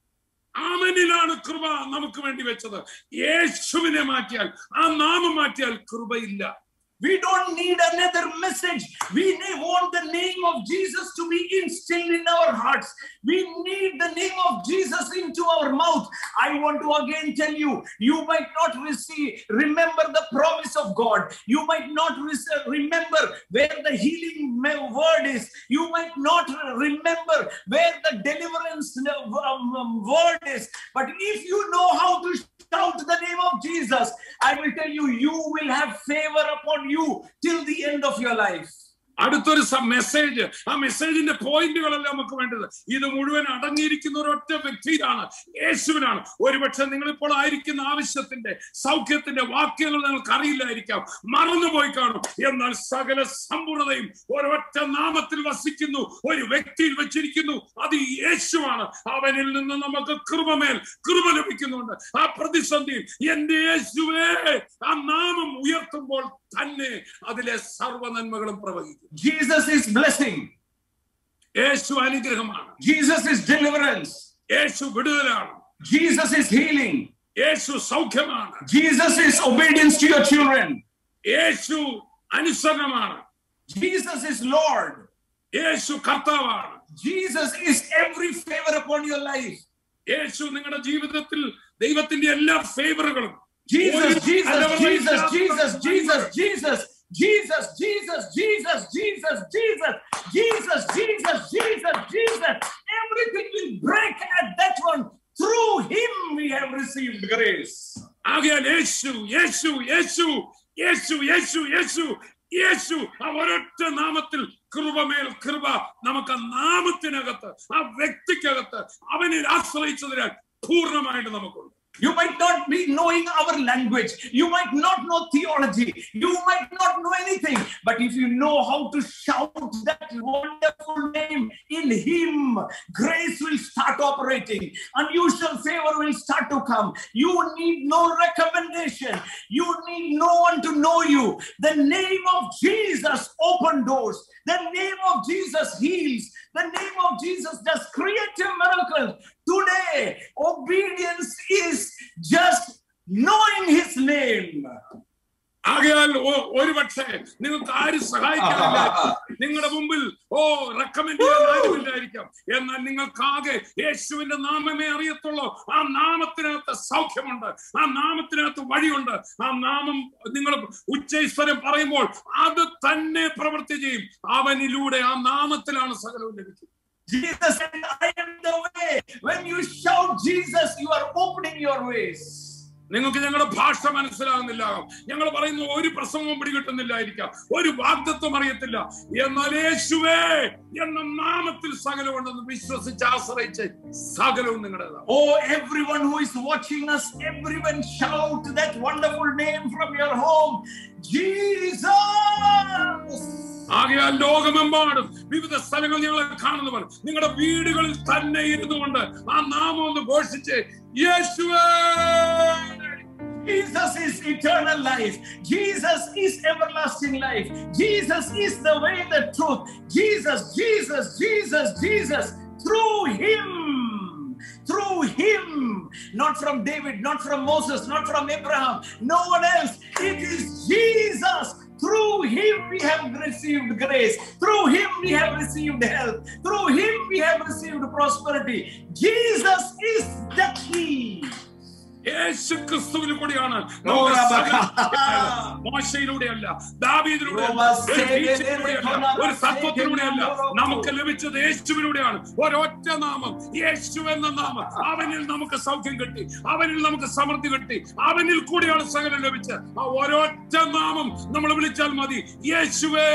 അവനിലാണ് കൃപ നമുക്ക് വേണ്ടി വെച്ചത് യേശുവിനെ മാറ്റിയാൽ ആ നാമം മാറ്റിയാൽ കൃപയില്ല We don't need another message. We ne- want the name of Jesus to be instilled in our hearts. We need the name of Jesus into our mouth. I want to again tell you, you might not receive, remember the promise of God. You might not rec- remember where the healing me- word is. You might not remember where the deliverance um, um, word is. But if you know how to shout the name of Jesus, I will tell you, you will have favor upon you till the end of your life. അടുത്തൊരു message ആ മെസ്സേജിന്റെ പോയിന്റുകളല്ല നമുക്ക് വേണ്ടത് ഇത് മുഴുവൻ അടങ്ങിയിരിക്കുന്ന ഒരൊറ്റ വ്യക്തിയിലാണ് യേശുവിനാണ് ഒരുപക്ഷെ നിങ്ങൾ ഇപ്പോൾ ആയിരിക്കുന്ന ആവശ്യത്തിന്റെ സൗഖ്യത്തിന്റെ വാക്യങ്ങൾ നിങ്ങൾക്ക് അറിയില്ലായിരിക്കാം മറന്നുപോയി കാണും എന്നാൽ സകല സമ്പൂർണതയും ഒരൊറ്റ നാമത്തിൽ വസിക്കുന്നു ഒരു വ്യക്തിയിൽ വെച്ചിരിക്കുന്നു അത് യേശുവാണ് അവനിൽ നിന്ന് നമുക്ക് കൃപമേൽ കൃപ ലഭിക്കുന്നുണ്ട് ആ പ്രതിസന്ധിയിൽ എന്റെ യേശുവേ ആ നാമം ഉയർത്തുമ്പോൾ തന്നെ അതിലെ സർവ്വ നന്മകളും പ്രവഹിക്കും Jesus is blessing, യേശു അനുഗ്രഹമാണ് Jesus is deliverance, Yeshu വിടുതലാണ് Jesus is healing, Yeshu സൗഖ്യമാണ് Jesus is obedience to your children, Yeshu അനുസരണമാണ് Jesus is Lord, യേശു കർത്താവാണ് Jesus is every favor upon your life. യേശു നിങ്ങളുടെ ജീവിതത്തിൽ ദൈവത്തിന്റെ എല്ലാ ഫേവറുകളും Jesus, ഒരു Jesus, Jesus, ഫലവമില്ലാത്ത Jesus, Jesus, Jesus, Jesus, Jesus, Jesus, Jesus, Jesus, Jesus, Jesus, Jesus, Jesus. Everything will break at that one. Through him we have received grace. ആകയാൽ യേശു യേശു യേശു യേശു യേശു യേശു യേശു ആ ഒരൊറ്റ നാമത്തിൽ കൃപമേൽ കൃപ നമുക്ക് ആ നാമത്തിനകത്ത് ആ വ്യക്തിക്കകത്ത് അവനിൽ ആശ്രയിച്ചതിനാൽ പൂർണ്ണമായിട്ട് നമുക്കുണ്ട് You might not be knowing our language. You might not know theology. You might not know anything. But if you know how to shout that wonderful name in Him, grace will start operating. Unusual favor will start to come. You need no recommendation. You need no one to know you. The name of Jesus open doors. The name of Jesus heals. The name of Jesus does creative miracles. Today, obedience is just knowing his name. ആകയാൽ ഒ- ഒരുപക്ഷെ നിങ്ങൾക്ക് ആരും സഹായിക്കാനില്ല നിങ്ങളുടെ മുമ്പിൽ ഓ recommend ചെയ്യാൻ ആരുമില്ലായിരിക്കാം എന്നാൽ നിങ്ങൾക്കാകെ യേശുവിന്റെ നാമമേ അറിയത്തുള്ളൂ ആ നാമത്തിനകത്ത് സൗഖ്യമുണ്ട് ആ നാമത്തിനകത്ത് വഴിയുണ്ട് ആ നാമം നിങ്ങൾ ഉച്ചൈസ്വരം പറയുമ്പോൾ അത് തന്നെ പ്രവൃത്തി ചെയ്യും അവനിലൂടെ ആ നാമത്തിലാണ് സകലവും ലഭിക്കുന്നത് Jesus said, I am the way. When you shout Jesus, you are opening your ways. നിങ്ങൾക്ക് ഞങ്ങളുടെ ഭാഷ മനസ്സിലാകുന്നില്ല ഞങ്ങൾ പറയുന്ന ഒരു പ്രസംഗവും പിടികിട്ടുന്നില്ലായിരിക്കാം ഒരു വാഗ്ദത്വം അറിയത്തില്ല എന്നാൽ യേശുവേ എന്ന നാമത്തിൽ സകലമുണ്ടെന്ന് വിശ്വസിച്ച് ആശ്രയിച്ച് സകലവും നിങ്ങളുടേതാണ് Oh, everyone who is watching us, everyone shout that wonderful name from your home Jesus! ആകയാൽ ലോകമെമ്പാടും വിവിധ സ്ഥലങ്ങൾ ഞങ്ങളെ കാണുന്നവർ നിങ്ങളുടെ വീടുകളിൽ തന്നെ ഇരുന്നു കൊണ്ട് ആ നാമം ഒന്ന് ഘോഷിച്ച് യേശുവേ Jesus is eternal life. Jesus is everlasting life. Jesus is the way, the truth. Jesus, Jesus, Jesus, Jesus. Through Him. Through Him. Not from David, not from Moses, not from Abraham. No one else. It is Jesus. Through Him we have received grace. Through Him we have received health. Through Him we have received prosperity. Jesus is the key. യേശു ക്രിസ്തുവിൽ കൂടിയാണ് നമുക്ക് സകല മോശയിലൂടെയല്ല ദാവീദിലൂടെയല്ല ഒരു ടീച്ചിങ്ങിലൂടെയല്ല ഒരു തത്വത്തിലൂടെയല്ല നമുക്ക് ലഭിച്ചത് യേശുവിലൂടെയാണ് ഒരൊറ്റ നാമം യേശു എന്ന നാമം അവനിൽ നമുക്ക് സൗഖ്യം കിട്ടി അവനിൽ നമുക്ക് സമൃദ്ധി കിട്ടി അവനിൽ കൂടിയാണ് സകലം ലഭിച്ചത് ആ ഒരൊറ്റ നാമം നമ്മൾ വിളിച്ചാൽ മതി യേശുവേ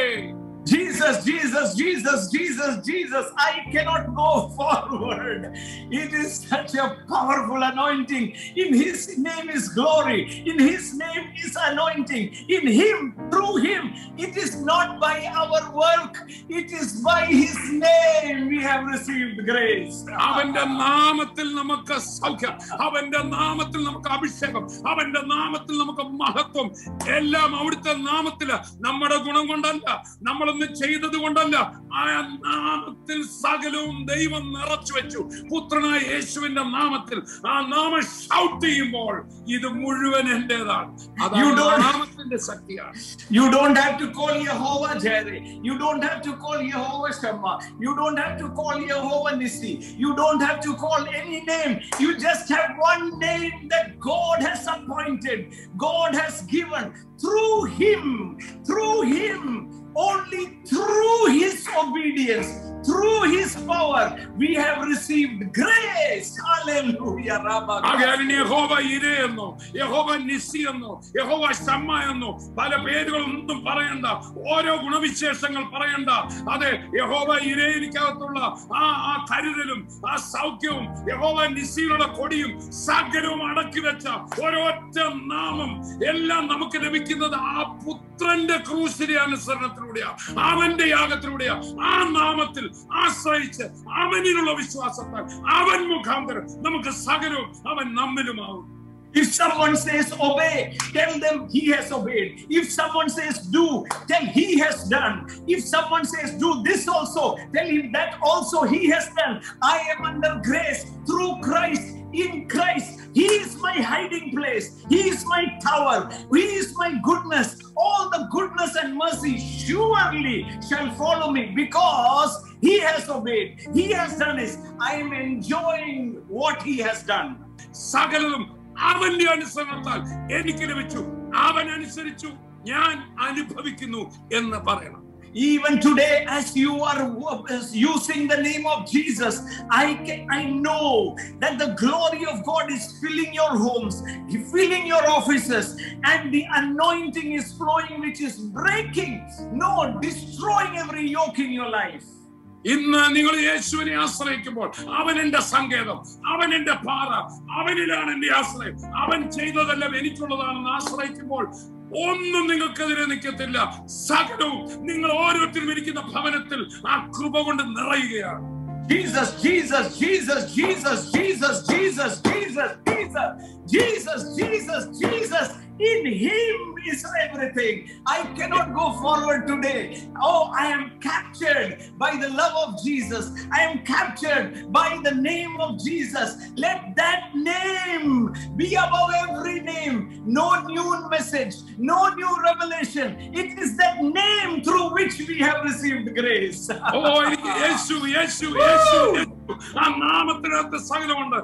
Jesus, Jesus, Jesus, Jesus, Jesus. I cannot go forward. It is such a powerful anointing. In His name is glory. In His name is anointing. In Him, through Him. It is not by our work, it is by His name we have received grace. അവന്റെ നാമത്തിൽ നമുക്ക് സൗഖ്യം അവന്റെ നാമത്തിൽ നമുക്ക് അഭിഷേകം അവന്റെ നാമത്തിൽ നമുക്ക് മഹത്വം എല്ലാം അവിടുത്തെ നാമത്തില് നമ്മുടെ ഗുണം കൊണ്ടല്ല നമ്മളൊന്നും ചെയ്തത് കൊണ്ടല്ല ആ നാമത്തിൽ സകലവും ദൈവം നിറച്ചു വെച്ചു പുത്രനായ യേശുവിന്റെ നാമത്തിൽ ആ നാമം ഷൗട്ട് ചെയ്യുമ്പോൾ ഇത് മുഴുവൻ എന്റേതാണ് അത് You ആ don't- നാമത്തിന്റെ ശക്തിയാണ് You don't have to call Jehovah Jireh. You don't have to call Jehovah Shammah. You don't have to call Jehovah Nissi. You don't have to call any name. You just have one name that God has appointed, God has given through Him, through Him, only through His obedience, through His power, we have received grace. Hallelujah. Rabba. ആകയാൽ ഇനി യഹോവ ഇരേ എന്നോ യഹോവ നിസി എന്നോ യഹോവ ഷമ്മ എന്നോ പല പേരുകളൊന്നും പറയണ്ട ഓരോ ഗുണവിശേഷങ്ങൾ പറയണ്ട അതെ യഹോവ ഇരയിലേക്കകത്തുള്ള ആ ആ കരുതലും ആ സൗഖ്യവും യഹോവ നിസിയിലുള്ള കൊടിയും സകലവും അടക്കി വെച്ച ഒരൊറ്റ നാമം എല്ലാം നമുക്ക് ലഭിക്കുന്നത് ആ പുത്രന്റെ ക്രൂശിന്റെ അനുസരണത്തിലൂടെയാ അവന്റെ യാഗത്തിലൂടെയാ ആ നാമത്തിൽ ആശ്രയിച്ച് അവനിലുള്ള വിശ്വാസത്താൽ അവൻ മുഖാന്തരം നമുക്ക് സകലവും അവൻ നമ്മിലുമാവും If someone says obey, tell them he has obeyed. If someone says do, tell he has done. If someone says do this also, tell him that also he has done. I am under grace through Christ. In Christ, He is my hiding place. He is my tower. He is my goodness. All the goodness and mercy surely shall follow me because He has obeyed. He has done this. I am enjoying what He has done. സകലതും അവന്റെ അനുസരണത്താൽ എനിക്ക് ലഭിച്ചു അവൻ അനുസരിച്ചു ഞാൻ അനുഭവിക്കുന്നു എന്ന് പറയണം Even today, as you are wo- as using the name of Jesus, I can, I know that the glory of God is filling your homes, filling your offices, and the anointing is flowing, which is breaking, no, destroying every yoke in your life. ഇന്ന് നിങ്ങൾ യേശുവിനെ ആശ്രയിക്കുമ്പോൾ അവൻ എന്റെ സങ്കേതം അവൻ എന്റെ പാറ അവനിലാണ് എന്റെ ആശ്രയം അവൻ ചെയ്തതെല്ലാം എനിക്കുള്ളതാണെന്ന് ആശ്രയിക്കുമ്പോൾ ഒന്നും നിങ്ങൾക്കെതിരെ നിൽക്കത്തില്ല സകലവും നിങ്ങൾ ഓരോരുത്തരും ഇരിക്കുന്ന ഭവനത്തിൽ ആ കൃപ കൊണ്ട് നിറയുകയാണ് Jesus, Jesus, Jesus, Jesus, Jesus, Jesus, Jesus, Jesus, Jesus, Jesus, Jesus. In Him is everything. I cannot go forward today. Oh, I am captured by the love of Jesus. I am captured by the name of Jesus. Let that name be above every name. No new message, no new revelation. It is that name through which we have received grace. ഓ എനിക്ക് യേശു യേശു യേശു യേശു. ആ നാമത്തിനകത്ത് സകലമുണ്ട്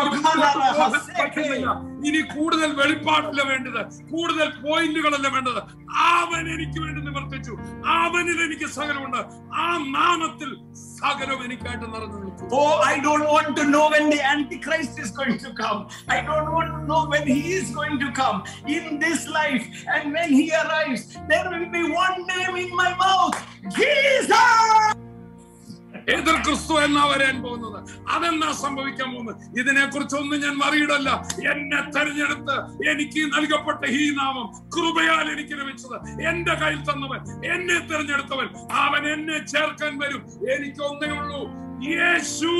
എനിക്ക് പറ്റുന്നില്ല. ഇനി കൂടുതൽ വെളിപ്പാടല്ല വേണ്ടത് കൂടുതൽ പോയിന്റുകളല്ല വേണ്ടത് അവൻ എനിക്ക് വേണ്ടി നിവർത്തിച്ചു അവനിൽ എനിക്ക് സകലമുണ്ട് ആ നാമത്തിൽ സകലം എനിക്കായിട്ട് നിറഞ്ഞു നിൽക്കും Oh, I don't want to know when the Antichrist is going to come. I don't want to know when he is going to come in this life. And when he arrives, there will be one name in my mouth Jesus! എതിർ ക്രിസ്തു എന്നാ വരാൻ പോകുന്നത് അതെന്നാ സംഭവിക്കാൻ പോകുന്നത് ഇതിനെ കുറിച്ചൊന്നും ഞാൻ മറിയിടല്ല എന്നെ തെരഞ്ഞെടുത്ത് എനിക്ക് നൽകപ്പെട്ട ഈ നാമം കൃപയാൽ എനിക്ക് ലഭിച്ചത് എന്റെ കയ്യിൽ തന്നവൻ എന്നെ തെരഞ്ഞെടുത്തവൻ അവൻ എന്നെ ചേർക്കാൻ വരും എനിക്ക് ഒന്നേ ഉള്ളൂ യേശു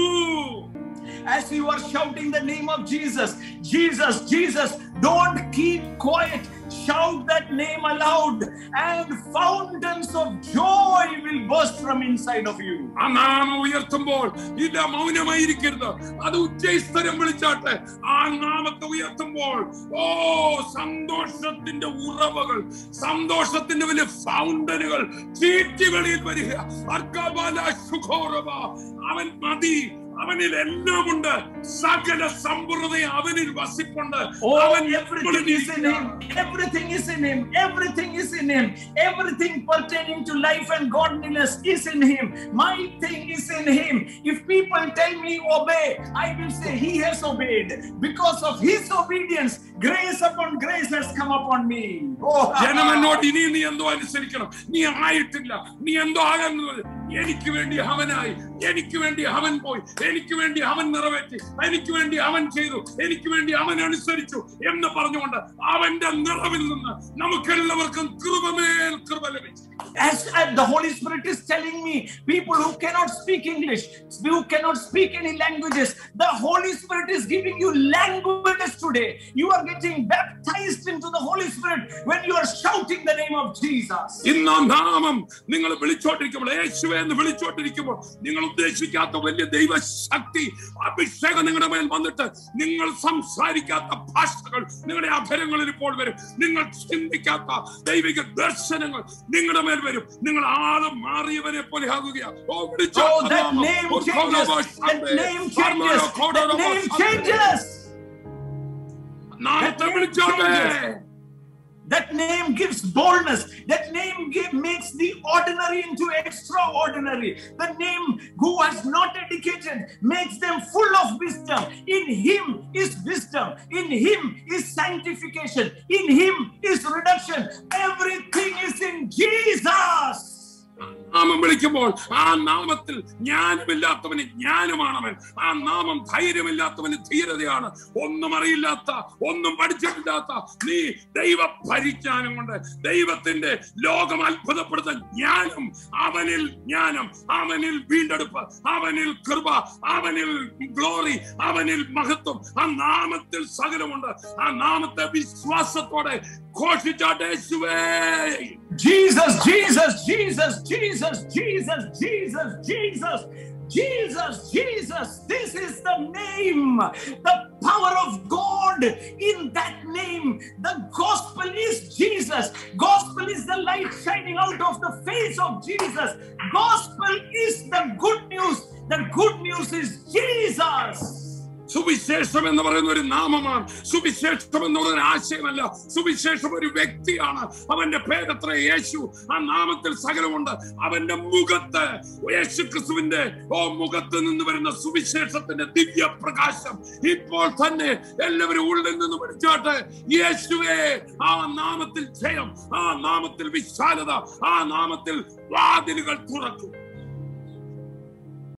As you are shouting the name of Jesus, Jesus, Jesus, don't keep quiet. Shout that name aloud, and fountains of joy will burst from inside of you. ആ നാമം ഉയർത്തുമ്പോൾ ഇല്ല മൗനമായിരിക്കരുത് അത് ഉച്ചസ്ഥരം വിളിച്ചാട്ടെ ആ നാമത്തെ ഉയർത്തുമ്പോൾ ഓ സന്തോഷത്തിന്റെ ഉറവകൾ സന്തോഷത്തിന്റെ വലിയ ഫൗണ്ടനുകൾ ചീറ്റുകളിൽ വരിക അർക്കബാല ശുഖോറവ. അവൻ മതി അവനിൽ എല്ലാം ഉണ്ട് സകല സമ്പൂർണതയും അവനിൽ വസിപ്പുണ്ട് Oh, അവൻ everything is in him. Everything is in him. Everything is in him. Everything pertaining to life and godliness is in him. My thing is in him. If people tell me obey, I will say he has obeyed. Because of his obedience, grace upon grace has come upon me. Oh, ജനം എന്നോട് ഇനി നീ എന്തോ അനുസരിക്കണം നീ ആയിട്ടില്ല നീ എന്തോ ആകാൻ എനിക്ക് വേണ്ടി അവനായി എനിക്ക് വേണ്ടി അവൻ പോയി എനിക്ക് വേണ്ടി അവൻ നിറവേറ്റി എനിക്ക് വേണ്ടി അവൻ ചെയ്തു എനിക്ക് വേണ്ടി അവൻ അനുസരിച്ചു എന്ന് പറഞ്ഞുകൊണ്ട് അവന്റെ നിറവിൽ നിന്ന് നമുക്കെല്ലാവർക്കും കൃപമേൽ കൃപ ലഭിച്ചു as, as the Holy Spirit is telling me, people who cannot speak English, who cannot speak any languages, the Holy Spirit is giving you languages today. You are getting baptized into the Holy Spirit when you are shouting the name of Jesus. ഇന്ന് ആ നാമം നിങ്ങൾ വിളിച്ചോണ്ടിരിക്കുമ്പോൾ യേശുവെ എന്ന് വിളിച്ചോണ്ടിരിക്കുമ്പോൾ നിങ്ങൾ ഉദ്ദേശിക്കാത്ത വലിയ ദൈവശക്തി അഭിഷേകം നിങ്ങളുടെ മേൽ വന്നിട്ട് നിങ്ങൾ സംസാരിക്കാത്ത ഭാഷകൾ നിങ്ങളുടെ അധരങ്ങളിൽ ഇപ്പോൾ വരും നിങ്ങൾ ചിന്തിക്കാത്ത ദൈവിക ദർശനങ്ങൾ നിങ്ങളുടെ മേൽ വരും നിങ്ങൾ ആള് മാറിയവനെ പോലെ ആകുകയാണ് ഓ വിളിച്ചോ Oh, that name changes. That name changes. That name changes. നാമത്തെ വിളിച്ചോട്ടെ That name gives boldness. That name give, makes the ordinary into extraordinary. The name who has not educated makes them full of wisdom. In him is wisdom. In him is sanctification. In him is redemption. Everything is in Jesus. നാമം വിളിക്കുമ്പോൾ ആ നാമത്തിൽ ജ്ഞാനമില്ലാത്തവന് ജ്ഞാനമാണവൻ ആ നാമം ധൈര്യമില്ലാത്തവന് ധീരതയാണ് ഒന്നും അറിയില്ലാത്ത ഒന്നും പഠിച്ചിട്ടില്ലാത്ത നീ ദൈവ പരിജ്ഞാനം കൊണ്ട് ദൈവത്തിന്റെ ലോകം അത്ഭുതപ്പെടുന്ന ജ്ഞാനം അവനിൽ ജ്ഞാനം അവനിൽ വീണ്ടെടുപ്പ് അവനിൽ കൃപ അവനിൽ ഗ്ലോറി അവനിൽ മഹത്വം ആ നാമത്തിൽ സകലമുണ്ട് ആ നാമത്തെ വിശ്വാസത്തോടെ ഘോഷിച്ചാട്ടെ യേശുവേ Jesus, Jesus, Jesus, Jesus, Jesus, Jesus, Jesus. Jesus, Jesus, this is the name, the power of God in that name. The gospel is Jesus. Gospel is the light shining out of the face of Jesus. Gospel is the good news. The good news is Jesus. സുവിശേഷം എന്ന് പറയുന്ന ഒരു നാമമാണ് സുവിശേഷം എന്ന് പറയുന്ന ആശയമല്ല സുവിശേഷം ഒരു വ്യക്തിയാണ് അവന്റെ പേരത്ര യേശു ആ നാമത്തിൽ സകലമുണ്ട് അവന്റെ മുഖത്ത് യേശു ക്രിസ്തുവിന്റെ ഓ മുഖത്ത് നിന്ന് വരുന്ന സുവിശേഷത്തിന്റെ ദിവ്യ പ്രകാശം ഇപ്പോൾ തന്നെ എല്ലാവരും ഉള്ളിൽ നിന്ന് പഠിച്ചാട്ടെ യേശുവേ ആ നാമത്തിൽ ജയം ആ നാമത്തിൽ വിശാലത ആ നാമത്തിൽ വാതിലുകൾ തുറക്കും